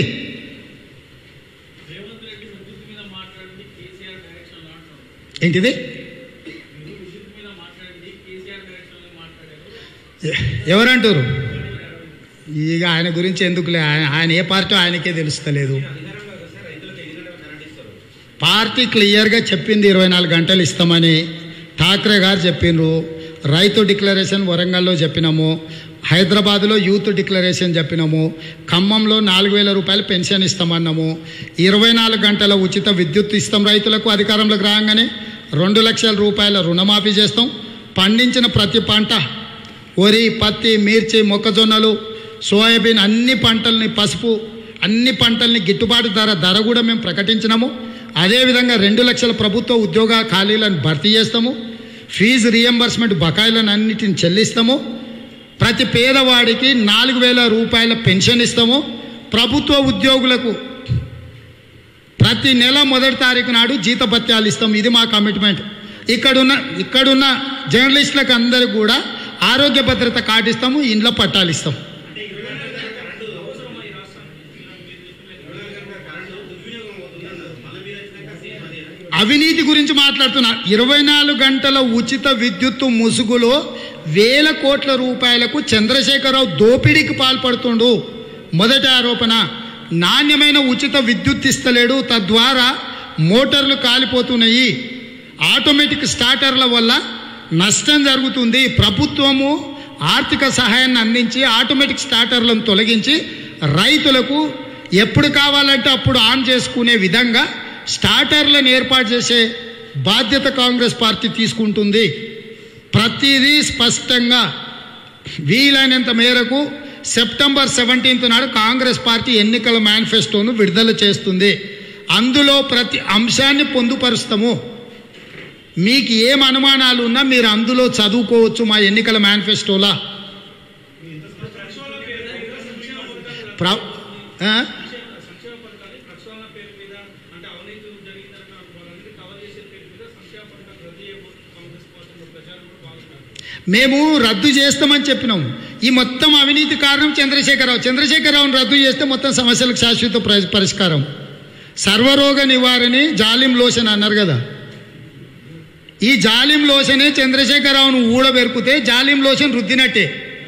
రేవంత్ రెడ్డి విద్యుత్ మీద మాట్లాడింది కేసీఆర్ డైరెక్షన్ లో అంటున్నారు ఏంటిది మీరు విద్యుత్ మీద మాట్లాడింది కేసీఆర్ డైరెక్షన్ లో మాట్లాడారు ఎ- ఎవరంటారు ఇక ఆయన గురించి ఎందుకులే ఆయన ఆయన ఏ పార్టీ ఆయనకే తెలుస్తలేదు పార్టీ క్లియర్గా చెప్పింది ఇరవై నాలుగు గంటలు ఇస్తామని ఠాక్రే గారు చెప్పిండ్రు రైతు డిక్లరేషన్ వరంగల్లో చెప్పినాము హైదరాబాద్లో యూత్ డిక్లరేషన్ చెప్పినాము ఖమ్మంలో నాలుగు వేల రూపాయలు పెన్షన్ ఇస్తామన్నాము ఇరవై నాలుగు గంటల ఉచిత విద్యుత్ ఇస్తాం రైతులకు అధికారంలోకి రాగానే రెండు లక్షల రూపాయల రుణమాఫీ చేస్తాం పండించిన ప్రతి పంట వరి పత్తి మిర్చి మొక్కజొన్నలు సోయాబీన్ అన్ని పంటల్ని పసుపు అన్ని పంటల్ని గిట్టుబాటు ధర ధర కూడా మేము ప్రకటించినాము అదేవిధంగా రెండు లక్షల ప్రభుత్వ ఉద్యోగ ఖాళీలను భర్తీ చేస్తాము ఫీజు రియంబర్స్మెంట్ బకాయిలను అన్నిటిని చెల్లిస్తాము ప్రతి పేదవాడికి నాలుగు వేల రూపాయల పెన్షన్ ఇస్తాము ప్రభుత్వ ఉద్యోగులకు ప్రతి నెల మొదటి తారీఖు నాడు జీతభత్యాలు ఇస్తాం ఇది మా కమిట్మెంట్ ఇక్కడున్న ఇక్కడున్న జర్నలిస్టులకు అందరికి కూడా ఆరోగ్య భద్రత కార్డు ఇస్తాము ఇండ్ల పట్టాలు ఇస్తాం అవినీతి గురించి మాట్లాడుతున్నా ఇరవై నాలుగు గంటల ఉచిత విద్యుత్తు ముసుగులో వేల కోట్ల రూపాయలకు చంద్రశేఖరరావు దోపిడీకి పాల్పడుతుండు మొదటి ఆరోపణ నాణ్యమైన ఉచిత విద్యుత్ ఇస్తలేడు తద్వారా మోటార్లు కాలిపోతున్నాయి ఆటోమేటిక్ స్టార్టర్ల వల్ల నష్టం జరుగుతుంది ప్రభుత్వము ఆర్థిక సహాయాన్ని అందించి ఆటోమేటిక్ స్టార్టర్లను తొలగించి రైతులకు ఎప్పుడు కావాలంటే అప్పుడు ఆన్ చేసుకునే విధంగా స్టార్టర్లను ఏర్పాటు చేసే బాధ్యత కాంగ్రెస్ పార్టీ తీసుకుంటుంది ప్రతిదీ స్పష్టంగా వీలైనంత మేరకు సెప్టెంబర్ సెవెంటీన్త్ నాడు కాంగ్రెస్ పార్టీ ఎన్నికల మేనిఫెస్టోను విడుదల చేస్తుంది అందులో ప్రతి అంశాన్ని పొందుపరుస్తాము మీకు ఏం అనుమానాలు ఉన్నా మీరు అందులో చదువుకోవచ్చు మా ఎన్నికల మేనిఫెస్టోలా ప్ర ఆ? సంక్షేమ పథకాలు ప్రక్షాళన పేరు మీద అంటే అవినీతి జరిగిందన్న వాళ్ళందరినీ కవర్ చేసే పేరు మీద సంక్షేమ పథకాలు రద్దు చేయబోతుంది కాంగ్రెస్ పార్టీ ప్రచారం కూడా బాగుంటుంది మేము రద్దు చేస్తామని చెప్పినాం ఈ మొత్తం అవినీతి కారణం చంద్రశేఖరరావు చంద్రశేఖరరావును రద్దు చేస్తే మొత్తం సమస్యలకు శాశ్వత ప్ర- పరిష్కారం సర్వరోగ నివారణి జాలిం లోషన్ అన్నారు కదా ఈ జాలిం లోషనే చంద్రశేఖరరావును ఊడబెరుకుతే జాలిం లోషన్ రుద్దినట్టే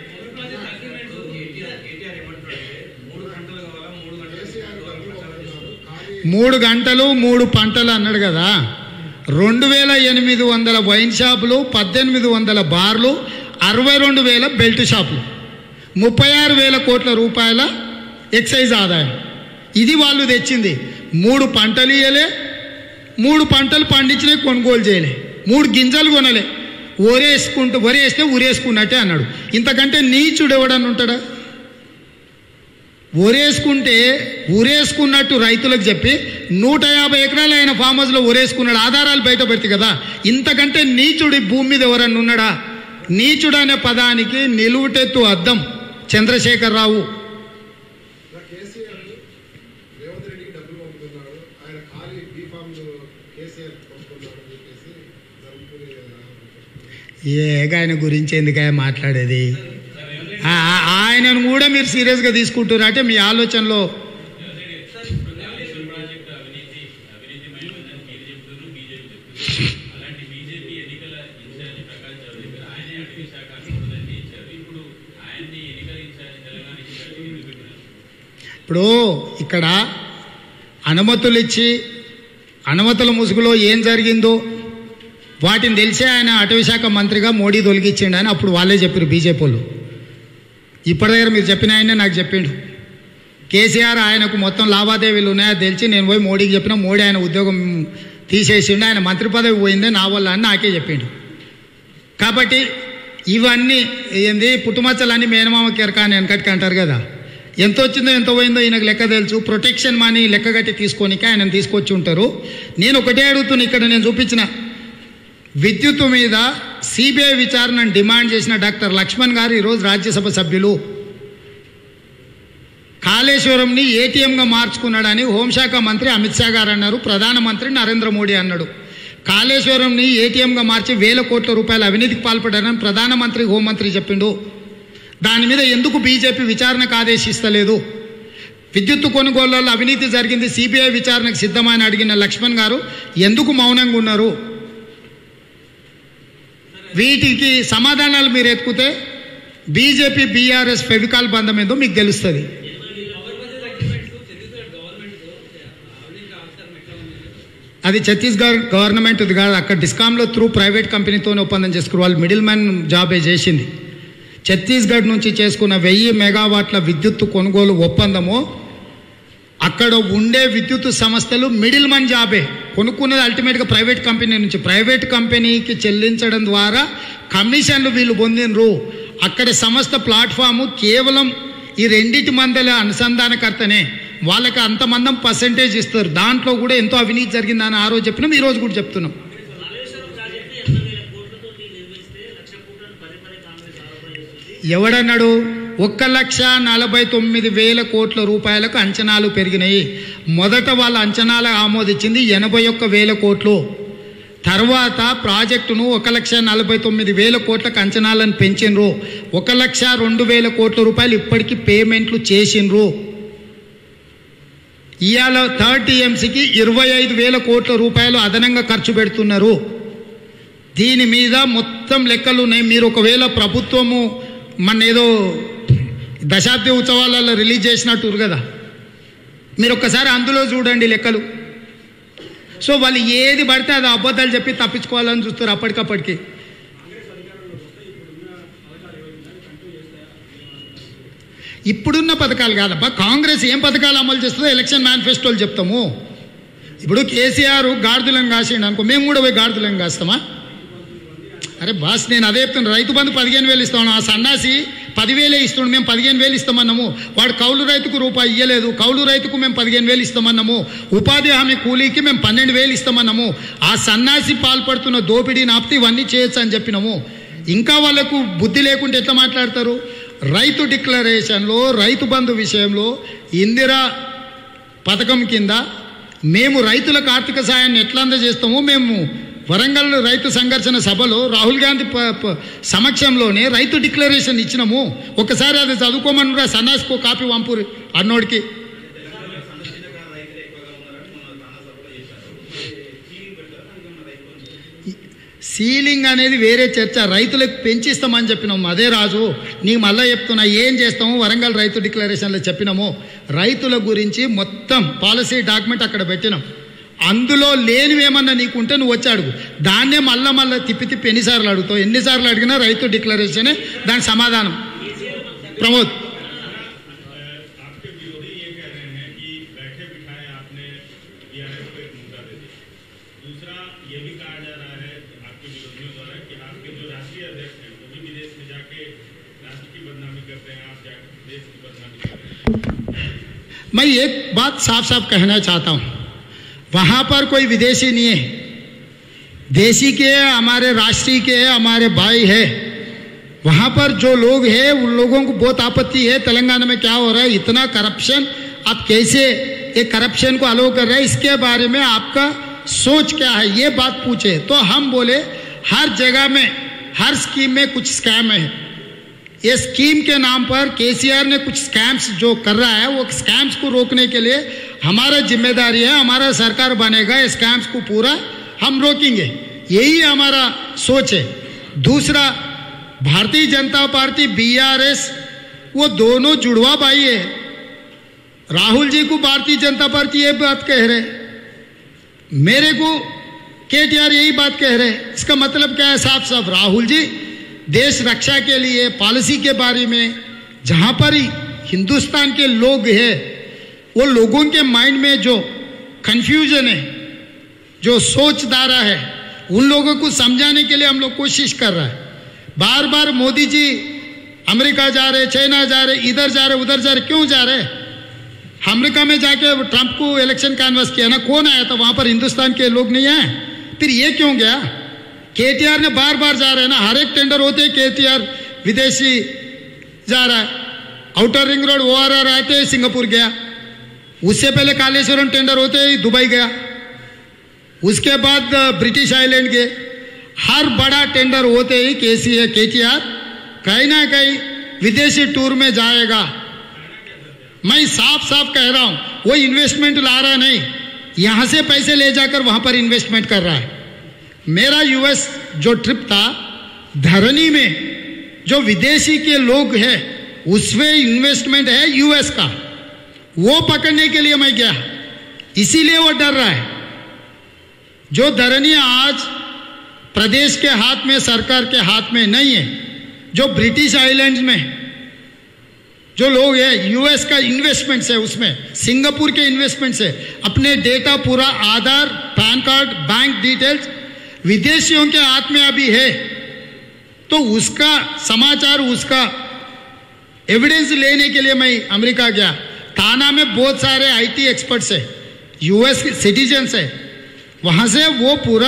మూడు గంటలు మూడు పంటలు అన్నాడు కదా రెండు వేల ఎనిమిది వందల వైన్ షాపులు పద్దెనిమిది వందల బార్లు అరవై రెండు వేల బెల్ట్ షాపులు ముప్పై ఆరు వేల కోట్ల రూపాయల ఎక్సైజ్ ఆదాయం ఇది వాళ్ళు తెచ్చింది మూడు పంటలు ఇయ్యలే మూడు పంటలు పండించినవి కొనుగోలు చేయలే మూడు గింజలు కొనలే ఒరేసుకుంటూ ఒరేస్తే ఉరేసుకున్నట్టే అన్నాడు ఇంతకంటే నీచుడు ఎవడని ఉంటాడా ఒరేసుకుంటే ఉరేసుకున్నట్టు రైతులకు చెప్పి నూట యాభై ఎకరాలు ఆయన ఫామ్ హౌస్లో ఒరేసుకున్నాడు ఆధారాలు బయట పెడతాయి కదా ఇంతకంటే నీచుడు ఈ భూమి మీద ఎవరన్నా ఉన్నాడా నీచుడు అనే పదానికి నిలువుటెత్తు అద్దం చంద్రశేఖరరావు ఇలా కేసీఆర్ రేవంత్ రెడ్డికి డబ్బులు పంపుతున్నాడు ఆయన ఖాళీ బీఫామ్ కేసీఆర్ పంపుతున్నాడు అని చెప్పేసి జరుగుతుంది ఏ ఆయన గురించి ఎందుకయ్యా మాట్లాడేది ఆ- ఆ- ఆయనను కూడా మీరు సీరియస్గా తీసుకుంటున్నారు అంటే మీ ఆలోచనలో కాళేశ్వరం ప్రాజెక్టు అవినీతి అవినీతి మైనదని మీరు చెప్తున్నారు బీజేపీ చెప్తున్నారు అలాంటి బీజేపీ ఎన్నికల ఇన్ఛార్జ్ ప్రకాష్ జవదేకర్ ఆయనే అటవీ శాఖ అనుమతులన్నీ ఇచ్చారు ఇప్పుడు ఆయన్ని ఎన్నికల ఇన్ఛార్జ్ తెలంగాణ ఇన్ఛార్జ్ ఎందుకు పెట్టినారు ఇప్పుడు ఇక్కడ అనుమతులు ఇచ్చి అనుమతుల ముసుగులో ఏం జరిగిందో వాటిని తెలిసే ఆయన అటవీ శాఖ మంత్రిగా మోడీ తొలగించిండు అని అప్పుడు వాళ్ళే చెప్పారు బీజేపీ వాళ్ళు ఇప్పటి దగ్గర మీరు చెప్పిన ఆయనే నాకు చెప్పిండు కేసీఆర్ ఆయనకు మొత్తం లావాదేవీలు ఉన్నాయో తెలిసి నేను పోయి మోడీకి చెప్పిన మోడీ ఆయన ఉద్యోగం తీసేసిండు ఆయన మంత్రి పదవి పోయిందే నా వల్ల అని నాకే చెప్పిండు కాబట్టి ఇవన్నీ ఏంది పుట్టుమచ్చలన్నీ మేనమామ కెరక అని వెనకటికి అంటారు కదా ఎంత వచ్చిందో ఎంత పోయిందో ఈయనకు లెక్క తెలుసు ప్రొటెక్షన్ మనీ లెక్క కట్టి తీసుకొనిక ఆయన తీసుకొచ్చి ఉంటారు నేను ఒకటే అడుగుతున్నా ఇక్కడ నేను చూపించిన విద్యుత్ మీద సిబిఐ విచారణను డిమాండ్ చేసిన డాక్టర్ లక్ష్మణ్ గారు ఈరోజు రాజ్యసభ సభ్యులు కాళేశ్వరంని ఏటీఎంగా మార్చుకున్నాడని హోంశాఖ మంత్రి అమిత్ షా గారు అన్నారు ప్రధానమంత్రి నరేంద్ర మోడీ అన్నాడు కాళేశ్వరంని ఏటీఎంగా మార్చి వేల కోట్ల రూపాయల అవినీతికి పాల్పడారని ప్రధానమంత్రి హోంమంత్రి చెప్పిండు దాని మీద ఎందుకు బీజేపీ విచారణకు ఆదేశిస్తలేదు విద్యుత్ కొనుగోళ్లలో అవినీతి జరిగింది సిబిఐ విచారణకు సిద్ధమని అడిగిన లక్ష్మణ్ గారు ఎందుకు మౌనంగా ఉన్నారు వీటికి సమాధానాలు మీరు ఎత్తుకుతే బీజేపీ బీఆర్ఎస్ ఫెవికాల్ బంధం ఏందో మీకు తెలుస్తుంది అది ఛత్తీస్గఢ్ గవర్నమెంట్ ఇది కాదు అక్కడ డిస్కామ్లో త్రూ ప్రైవేట్ కంపెనీతోనే ఒప్పందం చేసుకున్నారు వాళ్ళు మిడిల్ మ్యాన్ జాబే చేసింది ఛత్తీస్గఢ్ నుంచి చేసుకున్న వెయ్యి మెగావాట్ల విద్యుత్ కొనుగోలు ఒప్పందము అక్కడ ఉండే విద్యుత్ సంస్థలు మిడిల్ మన్ జాబే కొనుక్కున్నది అల్టిమేట్గా ప్రైవేట్ కంపెనీ నుంచి ప్రైవేట్ కంపెనీకి చెల్లించడం ద్వారా కమిషన్లు వీళ్ళు పొందినరు అక్కడ సంస్థ ప్లాట్ఫాము కేవలం ఈ రెండింటి మందల అనుసంధానకర్తనే వాళ్ళకి అంతమందం పర్సంటేజ్ ఇస్తారు దాంట్లో కూడా ఎంతో అవినీతి జరిగిందని ఆ రోజు చెప్పినాం ఈ రోజు కూడా చెప్తున్నాం కాళేశ్వరం ప్రాజెక్టు ఎనభై వేల కోట్లతో నిర్మిస్తే లక్ష కోట్లను పదే పదే కాంగ్రెస్ ఆరోపణ చేస్తుంది ఎవడన్నాడు ఒక్క లక్ష నలభై తొమ్మిది వేల కోట్ల రూపాయలకు అంచనాలు పెరిగినాయి మొదట వాళ్ళ అంచనాలు ఆమోదించింది ఎనభై ఒక్క వేల కోట్లు తర్వాత ప్రాజెక్టును ఒక లక్ష నలభై తొమ్మిది వేల కోట్లకు అంచనాలను పెంచినరు ఒక లక్ష రెండు వేల కోట్ల రూపాయలు ఇప్పటికీ పేమెంట్లు చేసిండ్రు ఇవాళ థర్డ్ టీఎంసీకి ఇరవై ఐదు వేల కోట్ల రూపాయలు అదనంగా ఖర్చు పెడుతున్నారు దీని మీద మొత్తం లెక్కలు ఉన్నాయి మీరు ఒకవేళ ప్రభుత్వము మన ఏదో దశాబ్ది ఉత్సవాలలో రిలీజ్ చేసినట్టు కదా మీరు ఒక్కసారి అందులో చూడండి లెక్కలు సో వాళ్ళు ఏది పడితే అది అబద్ధాలు చెప్పి తప్పించుకోవాలని చూస్తారు అప్పటికప్పటికి ఇప్పుడున్న పథకాలు కాదబ్బా కాంగ్రెస్ ఏం పథకాలు అమలు చేస్తుందో ఎలక్షన్ మేనిఫెస్టోలు చెప్తాము ఇప్పుడు కేసీఆర్ గాడిదలను కాసిండు అనుకో మేము కూడా పోయి గాడిదలను కాస్తామా అరే బాస్ నేను అదే చెప్తున్నా రైతు బంధు పదిహేను వేలు ఇస్తాను ఆ సన్నాసి పదివేలే ఇస్తుండు మేము పదిహేను వేలు ఇస్తామన్నాము వాడు కౌలు రైతుకు రూపాయి ఇయ్యలేదు కౌలు రైతుకు మేము పదిహేను వేలు ఇస్తామన్నాము ఉపాధి హామీ కూలీకి మేము పన్నెండు వేలు ఇస్తామన్నాము ఆ సన్నాసి పాల్పడుతున్న దోపిడీ నాప్తి ఇవన్నీ చేయొచ్చు అని చెప్పినాము ఇంకా వాళ్ళకు బుద్ధి లేకుంటే ఎట్లా మాట్లాడతారు రైతు డిక్లరేషన్లో రైతు బంధు విషయంలో ఇందిరా పథకం కింద మేము రైతులకు ఆర్థిక సాయాన్ని ఎట్లా అందజేస్తామో మేము వరంగల్ రైతు సంఘర్షణ సభలో రాహుల్ గాంధీ ప- ప- సమక్షంలోనే రైతు డిక్లరేషన్ ఇచ్చినాము ఒకసారి అది చదువుకోమని సన్నాసికో కాపీ పంపురు అన్నోడికి సీలింగ్ అనేది వేరే చర్చ రైతులకు పెంచిస్తామని చెప్పినాము అదే రాజు నీకు మళ్ళీ చెప్తున్నా ఏం చేస్తాము వరంగల్ రైతు డిక్లరేషన్లో చెప్పినాము రైతుల గురించి మొత్తం పాలసీ డాక్యుమెంట్ అక్కడ పెట్టినాం అందులో లేనివేమన్నా నీకుంటే నువ్వు వచ్చి అడుగు దాన్నే మళ్ళా మళ్ళీ తిప్పి తిప్పి ఎన్నిసార్లు అడుగుతావు ఎన్నిసార్లు అడిగినా రైతు డిక్లరేషనే దాని సమాధానం ప్రమోద్ आपके विरोधी ये कह रहे हैं कि बैठे बिठाए आपने डीआरएस को एक मुद्दा दे दिया दूसरा ये भी कहा जा रहा है आपके विरोधियों द्वारा कि आपके जो राष्ट्रीय अध्यक्ष हैं वो भी विदेश में जाके राष्ट्र की बदनामी करते हैं आप जाके देश की बदनामी कर रहे हैं मैं एक बात साफ साफ कहना चाहता हूँ वहाँ पर कोई विदेशी नहीं है देशी के है, हमारे राष्ट्रीय के है, हमारे भाई है वहाँ पर जो लोग हैं उन लोगों को बहुत आपत्ति है तेलंगाना में क्या हो रहा है इतना करप्शन आप कैसे ये करप्शन को अलो कर रहे हैं इसके बारे में आपका सोच क्या है ये बात पूछे तो हम बोले हर जगह में हर स्कीम में कुछ स्कैम है ये स्कीम के नाम पर केसीआर ने कुछ स्कैम्स जो कर रहा है वो स्कैम्स को रोकने के लिए हमारा जिम्मेदारी है हमारा सरकार बनेगा ये स्कैम्स को पूरा हम रोकेंगे यही हमारा सोच है दूसरा भारतीय जनता पार्टी बीआरएस वो दोनों जुड़वा भाई है राहुल जी को भारतीय जनता पार्टी ये बात कह रहे मेरे को केटीआर यही बात कह रहे हैं इसका मतलब क्या है साफ साफ राहुल जी देश रक्षा के लिए पॉलिसी के बारे में जहां पर ही हिंदुस्तान के लोग हैं वो लोगों के माइंड में जो कंफ्यूजन है जो सोच धारा है उन लोगों को समझाने के लिए हम लोग कोशिश कर रहा है बार बार मोदी जी अमेरिका जा रहे चाइना जा रहे इधर जा रहे उधर जा रहे क्यों जा रहे अमेरिका में जाके वो ट्रंप को इलेक्शन कैनवस किया ना कौन आया था वहां पर हिंदुस्तान के लोग नहीं आए फिर ये क्यों गया केटीआर ने बार बार जा रहे हैं ना हर एक टेंडर होते केटीआर विदेशी जा रहा है outer ring road O R R आते सिंगापुर गया उससे पहले कालेश्वरम टेंडर होते ही दुबई गया उसके बाद अ, ब्रिटिश आइलैंड गए हर बड़ा टेंडर होते ही के सी के टी आर कहीं ना कहीं विदेशी टूर में जाएगा मैं साफ साफ कह रहा हूं वो इन्वेस्टमेंट ला रहा नहीं यहां से पैसे ले जाकर वहां पर इन्वेस्टमेंट कर रहा है मेरा यूएस जो ट्रिप था धरनी में जो विदेशी के लोग हैं उसमें इन्वेस्टमेंट है यूएस का वो पकड़ने के लिए मैं गया इसीलिए वो डर रहा है जो धरनी आज प्रदेश के हाथ में सरकार के हाथ में नहीं है जो ब्रिटिश आइलैंड्स में जो लोग हैं यूएस का इन्वेस्टमेंट्स है उसमें सिंगापुर के इन्वेस्टमेंट्स है अपने डेटा पूरा Aadhaar PAN card bank details विदेशियों के हाथ में अभी है तो उसका समाचार उसका एविडेंस लेने के लिए मैं अमेरिका गया थाना में बहुत सारे आईटी एक्सपर्ट्स है यूएस सिटीजन्स है वहां से वो पूरा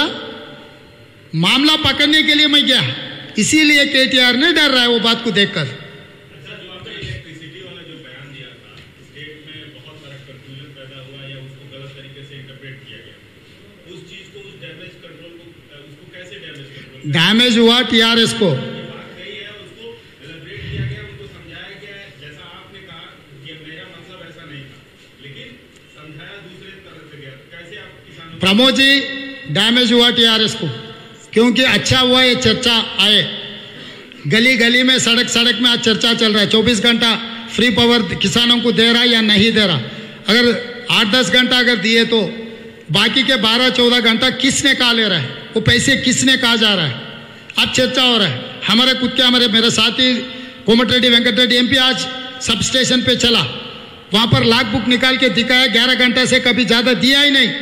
मामला पकड़ने के लिए मैं गया इसीलिए केटीआर ने डर रहा है वो बात को देखकर अच्छा जो आपने इलेक्ट्रिसिटी वाला जो बयान दिया था स्टेट में बहुत सारा कंफ्यूजन पैदा हुआ या उसको गलत तरीके से इंटरप्रेट किया गया उस चीज को उस डैमेज कंट्रोल को अ, उसको कैसे डैमेज कंट्रोल डैमेज हुआ टीआरएस को ये बात कही है उसको एलिब्रेट किया गया उनको समझाया गया है जैसा आपने कहा कि मेरा मतलब ऐसा नहीं था लेकिन समझाया दूसरे तरह से गया कैसे आप किसानों को प्रमोद जी डैमेज हुआ टीआरएस को क्योंकि अच्छा हुआ ये चर्चा आए गली गली में सड़क सड़क में आज चर्चा चल रहा है चौबीस घंटा फ्री पावर किसानों को दे रहा है या नहीं दे रहा अगर आठ दस घंटा अगर दिए तो बाकी के बारह चौदह घंटा किसने कहा ले रहा है वो पैसे किसने कहा जा रहा है अब चर्चा हो रहा है हमारे खुद के हमारे मेरे साथी कोमट रेड्डी वेंकट रेड्डी एमपी आज सब स्टेशन पे चला वहां पर लाख बुक निकाल के दिखाया ग्यारह घंटे से कभी ज्यादा दिया ही नहीं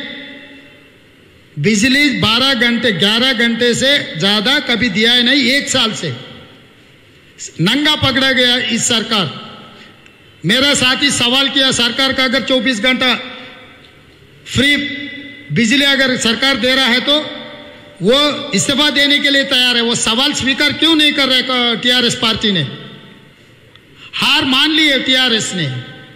बिजली 12 घंटे 11 घंटे से ज्यादा कभी दिया है नहीं एक साल से नंगा पकड़ा गया इस सरकार मेरा साथी सवाल किया सरकार का अगर 24 घंटा फ्री बिजली अगर सरकार दे रहा है तो वो इस्तीफा देने के लिए तैयार है वो सवाल स्वीकार क्यों नहीं कर रहे टीआरएस पार्टी ने हार मान ली है टीआरएस ने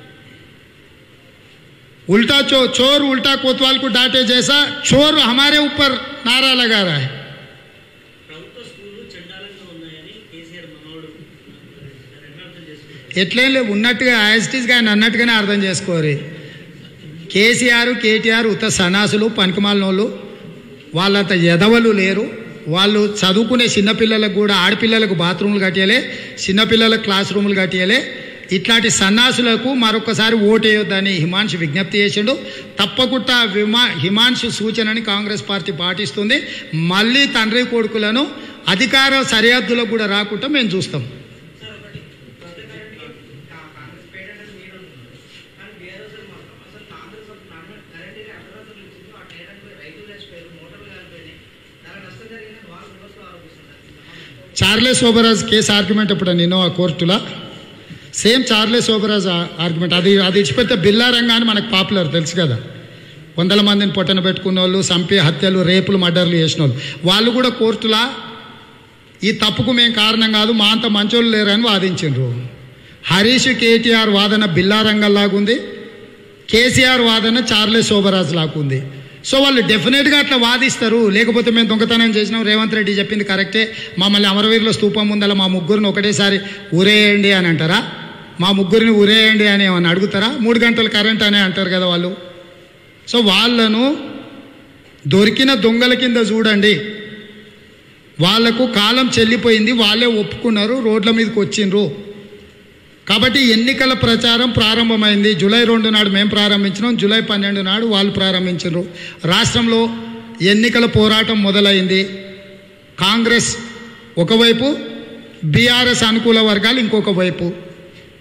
उल्टा चो चोर उल्टा कोतवाल को डांटे जैसा चोर हमारे ऊपर नारा लगा रहा है ప్రభుత్వ స్కూళ్ళు చండాలంగా ఉన్నాయని కేసీఆర్ మనోడు ఎట్లా అర్థం చేసుకుంటారు ఎట్లేం లేవు ఉన్నట్టుగా యాజిటీస్గా ఆయన అన్నట్టుగానే అర్థం చేసుకోరు కేసీఆర్ కేటీఆర్ ఉత్త సన్నాసులు పనికిమాలిన వాళ్ళు వాళ్ళంత ఎదవలు లేరు వాళ్ళు చదువుకునే చిన్నపిల్లలకు కూడా ఆడపిల్లలకు బాత్రూములు కట్టియలే చిన్నపిల్లలకు క్లాస్ రూములు కట్టియలే ఇట్లాంటి సన్నాసులకు మరొకసారి ఓటేయొద్దని హిమాంశు విజ్ఞప్తి చేసిండు తప్పకుండా విమా హిమాంశు సూచనని కాంగ్రెస్ పార్టీ పాటిస్తుంది మళ్ళీ తండ్రి కొడుకులను అధికార సరిహద్దులకు కూడా రాకుండా మేము చూస్తాం సార్ ఒకటి కొత్త కరెంట్కి కా- కాంగ్రెస్ పేటెంట్ అని మీరు అంటున్నారు కానీ బీఆర్ఎస్ అని మాత్రం అసలు కాంగ్రెస్ ఒక నాన్న కరెంట్కి అర్ధరాత్రులు ఇచ్చింది ఆ టైంకి రైతులు వేసిపోయారు మోటార్లు కాలిపోయినాయి చాలా నష్టం జరిగిందని వాళ్ళు రివర్స్లో ఆరోపిస్తున్నారు చార్లెస్ ఓబరాజ్ కేసు ఆర్గ్యుమెంట్ ఇప్పుడు నేను ఆ కోర్టులో సేమ్ చార్లెస్ ఓబరాజ్ ఆర్గ్యుమెంట్ అది అది ఇచ్చిపెడితే బిల్లా రంగా అని మనకు పాపులర్ తెలుసు కదా వందల మందిని పొట్టన పెట్టుకున్న వాళ్ళు చంపి హత్యలు రేపులు మర్డర్లు చేసిన వాళ్ళు వాళ్ళు కూడా కోర్టులా ఈ తప్పుకు మేము కారణం కాదు మా అంత మంచోళ్ళు లేరని వాదించిండ్రు హరీష్ కేటీఆర్ వాదన బిల్లా రంగంలాగుంది కేసీఆర్ వాదన చార్లెస్ శోభరాజ్ లాగుంది సో వాళ్ళు డెఫినెట్గా అట్లా వాదిస్తారు లేకపోతే మేము దొంగతనం చేసినాం రేవంత్ రెడ్డి చెప్పింది కరెక్టే మమ్మల్ని అమరవీరుల స్తూపం ముందల మా ముగ్గురిని ఒకటేసారి ఉరేయండి అని అంటారా మా ముగ్గురిని ఉరేయండి అని ఏమన్నా అడుగుతారా మూడు గంటలు కరెంట్ అనే అంటారు కదా వాళ్ళు సో వాళ్ళను దొరికిన దొంగల కింద చూడండి వాళ్లకు కాలం చెల్లిపోయింది వాళ్ళే ఒప్పుకున్నారు రోడ్ల మీదకి వచ్చిండ్రు కాబట్టి ఎన్నికల ప్రచారం ప్రారంభమైంది జూలై రెండు నాడు మేము ప్రారంభించినాం జూలై పన్నెండు నాడు వాళ్ళు ప్రారంభించారు రాష్ట్రంలో ఎన్నికల పోరాటం మొదలైంది కాంగ్రెస్ ఒకవైపు బీఆర్ఎస్ అనుకూల వర్గాలు ఇంకొక వైపు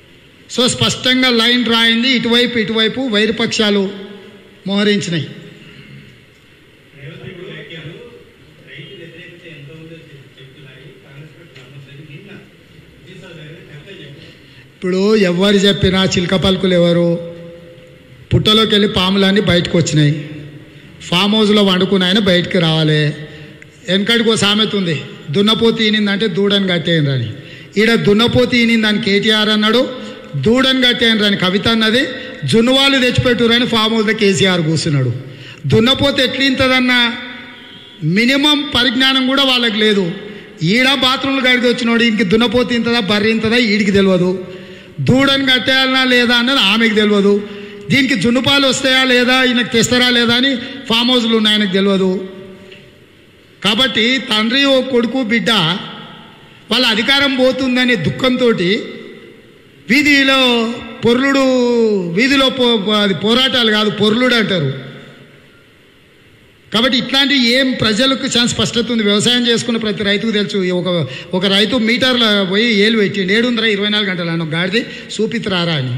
సో స్పష్టంగా లైన్ రాయింది ఇటువైపు ఇటువైపు వైరుపక్షాలు మోహరించినాయి రేవంత్ రెడ్డి వ్యాఖ్యలు రైతు వ్యతిరేకత ఎంత ఉందో చెప్- చెప్తున్నాయి కాంగ్రెస్ పార్టీ నమ్మట్లేదు నిన్న విజయసాయి గారు ఎంత చెప్పారు ఇప్పుడు ఎవరు చెప్పినా చిలక పలుకులు ఎవరు పుట్టలోకి వెళ్ళి పాములన్నీ బయటకు వచ్చినాయి ఫామ్ హౌస్లో వండుకున్న ఆయన బయటికి రావాలి వెనకడికి ఒక సామెత ఉంది దున్నపోతు ఈనిందంటే దూడని కట్టేయండి అని ఈడ దున్నపోతు ఈనిందని కేటీఆర్ అన్నాడు దూడని కట్టేయండి అని కవిత అన్నది జున్నువాళ్ళు తెచ్చిపెట్టురని ఫామ్ హౌస్లో కేసీఆర్ కూర్చున్నాడు దున్నపోతు ఎట్లింతదన్న మినిమం పరిజ్ఞానం కూడా వాళ్ళకి లేదు ఈడ బాత్రూమ్లు గడికి వచ్చినోడు ఇంక దున్నపోతు ఇంతదా బర్రె ఇంతదా ఈడికి తెలియదు దూడని కట్టేయాలనా లేదా అన్నది ఆమెకు తెలియదు దీనికి జున్నుపాలు వస్తాయా లేదా ఈయనకు తెస్తారా లేదా అని ఫామ్ హౌస్లు ఉన్నాయి ఆయనకు తెలియదు కాబట్టి తండ్రి ఓ కొడుకు బిడ్డ వాళ్ళ అధికారం పోతుందనే దుఃఖంతో వీధిలో పొర్లుడు వీధిలో పో అది పోరాటాలు కాదు పొర్లుడు అంటారు కాబట్టి ఇట్లాంటి ఏం ప్రజలకు చాలా స్పష్టత ఉంది వ్యవసాయం చేసుకున్న ప్రతి రైతుకు తెలుసు ఈ ఒక ఒక రైతు మీటర్లో పోయి ఏలు పెట్టిండు ఏడుందిరా ఇరవై నాలుగు గంటలు అని ఒక గాడిది చూపిత్రారా అని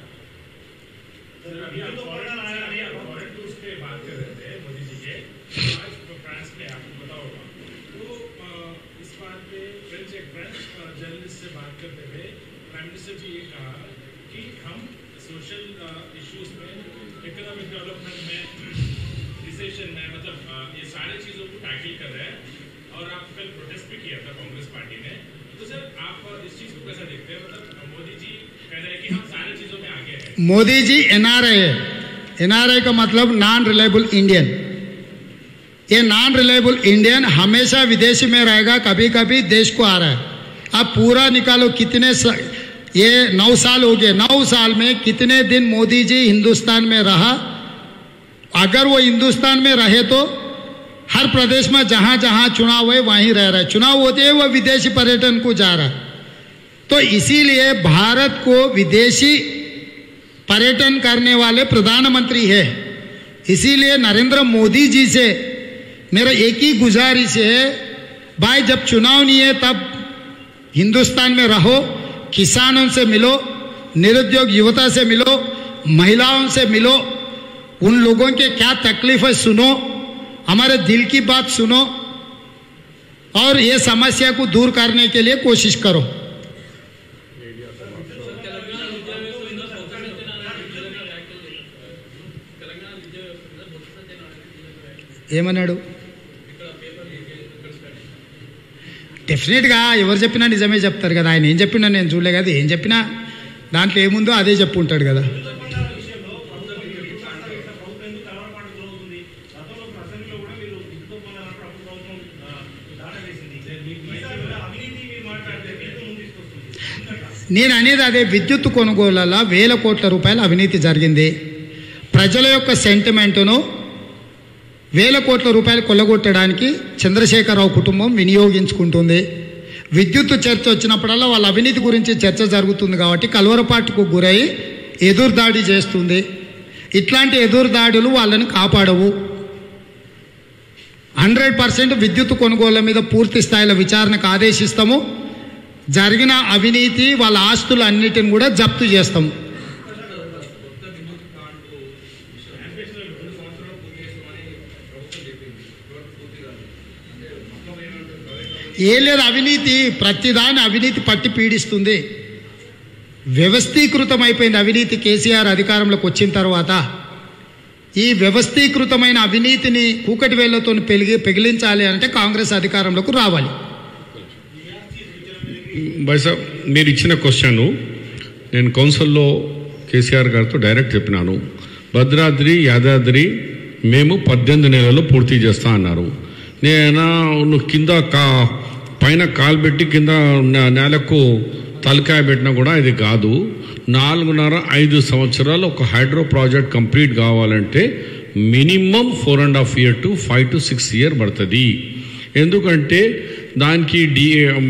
फॉरेन टूर्स पे बात कर रहे थे मोदी जी के आज तो फ्रांस में आपको पता होगा तो अ, इस बात पे फ्रेंच एक फ्रेंच जर्नलिस्ट से बात करते हुए प्राइम मिनिस्टर जी ये कहा कि हम सोशल इश्यूज में इकोनॉमिक डेवलपमेंट में रिसेशन में मतलब अ, ये सारी चीज़ों को टैकल कर रहे हैं और आप कल प्रोटेस्ट भी किया था कांग्रेस पार्टी ने तो सर आप इस चीज़ को कैसा देखते हैं मतलब मोदी जी कह रहे हैं कि हम सारी चीज़ों में आगे हैं मोदी जी एनआरआई है एनआरआई का मतलब नॉन रिलायबल इंडियन ये नॉन रिलायबल इंडियन हमेशा विदेशी में रहेगा कभी कभी देश को आ रहा है अब पूरा निकालो कितने स... ये नौ साल हो गए नौ साल में कितने दिन मोदी जी हिंदुस्तान में रहा अगर वो हिंदुस्तान में रहे तो हर प्रदेश में जहां जहां चुनाव है वहीं रह रहा है चुनाव होते हैं वो विदेशी पर्यटन को जा रहा है तो इसीलिए भारत को विदेशी पर्यटन करने वाले प्रधानमंत्री है इसीलिए नरेंद्र मोदी जी से मेरा एक ही गुजारिश है भाई जब चुनाव नहीं है तब हिंदुस्तान में रहो किसानों से मिलो निरुद्योग युवता से मिलो महिलाओं से मिलो उन लोगों के क्या तकलीफ है सुनो हमारे दिल की बात सुनो और ये समस्या को दूर करने के लिए कोशिश करो ఏమన్నాడు డెఫినెట్గా ఎవరు చెప్పినా నిజమే చెప్తారు కదా ఆయన ఏం చెప్పినా నేను చూడలే కదా ఏం చెప్పినా దాంట్లో ఏముందో అదే చెప్పుంటాడు కదా విషయంలో ప్రభుత్వం ప్రభుత్వం ఎందుకు కలవరపాటు గురవుతుంది గతంలో అసెంబ్లీలో కూడా మీరు ఇంతో పొందాలన్నప్పుడు అప్పుడు ప్రభుత్వం ఆ, దాట వేసింది ఈసారి కూడా అవినీతి మీరు మాట్లాడితే మీకు ముందు తీసుకొస్తుంది ఎందుకంటే నేను అనేది అదే విద్యుత్ కొనుగోళ్లలో వేల కోట్ల రూపాయల అవినీతి జరిగింది ప్రజల యొక్క సెంటిమెంటును వేల కోట్ల రూపాయలు కొల్లగొట్టడానికి చంద్రశేఖరరావు కుటుంబం వినియోగించుకుంటుంది విద్యుత్ చర్చ వచ్చినప్పుడల్లా వాళ్ళ అవినీతి గురించి చర్చ జరుగుతుంది కాబట్టి కలవరపాటుకు గురై ఎదురుదాడి చేస్తుంది ఇట్లాంటి ఎదురుదాడులు వాళ్ళని కాపాడవు హండ్రెడ్ పర్సెంట్ విద్యుత్ కొనుగోళ్ల మీద పూర్తి స్థాయిలో విచారణకు ఆదేశిస్తాము జరిగిన అవినీతి వాళ్ళ ఆస్తులు అన్నిటిని కూడా జప్తు చేస్తాము ఏం లేదు అవినీతి ప్రతిదాని అవినీతి పట్టి పీడిస్తుంది వ్యవస్థీకృతమైపోయింది అవినీతి కేసీఆర్ అధికారంలోకి వచ్చిన తర్వాత ఈ వ్యవస్థీకృతమైన అవినీతిని కూకటి వేళ్లతో పెరిగి పెగిలించాలి అంటే కాంగ్రెస్ అధికారంలోకి రావాలి భాయ్ సాబ్ మీరు ఇచ్చిన క్వశ్చన్ నేను కౌన్సిల్లో కేసీఆర్ గారితో డైరెక్ట్ చెప్పినాను భద్రాద్రి యాదాద్రి మేము పద్దెనిమిది నెలల్లో పూర్తి చేస్తా అన్నారు నేను నువ్వు కింద కా పైన కాలు పెట్టి కింద నే- నేలకు తలకాయ పెట్టినా కూడా ఇది కాదు నాలుగున్నర ఐదు సంవత్సరాలు ఒక హైడ్రో ప్రాజెక్ట్ కంప్లీట్ కావాలంటే minimum four and half year to five to six year పడుతుంది ఎందుకంటే దానికి డి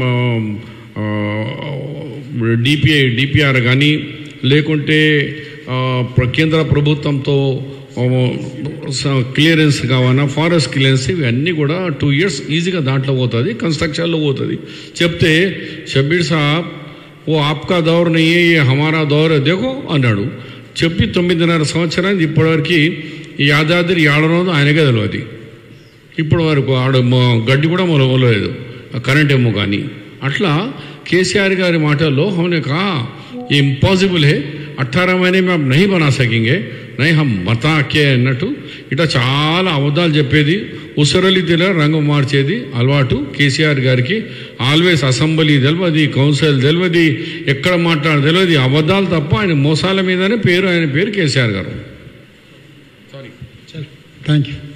డిపిఐ డిపిఆర్ కానీ లేకుంటే ఆ, ప్ర- కేంద్ర ప్రభుత్వంతో క్లియరెన్స్ కావాలా ఫారెస్ట్ క్లియరెన్స్ ఇవన్నీ కూడా టూ ఇయర్స్ ఈజీగా దాంట్లో పోతుంది కన్స్ట్రక్షన్లో పోతుంది చెప్తే షబీర్ సాబ్ ఓ ఆప్కా దౌర్ నయ్యే ये हमारा దౌర్ है देखो అన్నాడు చెప్పి తొమ్మిదిన్నర సంవత్సరానికి ఇప్పటివరకు ఈ యాదాద్రి ఆడనోదో ఆయనకే తెలియదు ఇప్పటి వరకు ఆడ మొ- గడ్డి కూడా మొలవలేదు కరెంట్ ఏమో కానీ అట్లా కేసీఆర్ గారి మాటల్లో हमने कहा ये ఇంపాసిబుల్ है అట్టారా మहीने में आप नहीं बना सकेंगे नहीं हम बता के అన్నట్టు ఇట్లా చాలా అబద్ధాలు చెప్పేది ఉసరలి తెల రంగు మార్చేది అలవాటు కేసీఆర్ గారికి ఆల్వేస్ అసెంబ్లీ తెలియదు కౌన్సిల్ తెలియదు ఎక్కడ మాట్లాడ తెలియదు అబద్ధాలు తప్ప ఆయన మోసాల మీదనే పేరు ఆయన పేరు కేసీఆర్ గారు థ్యాంక్ యూ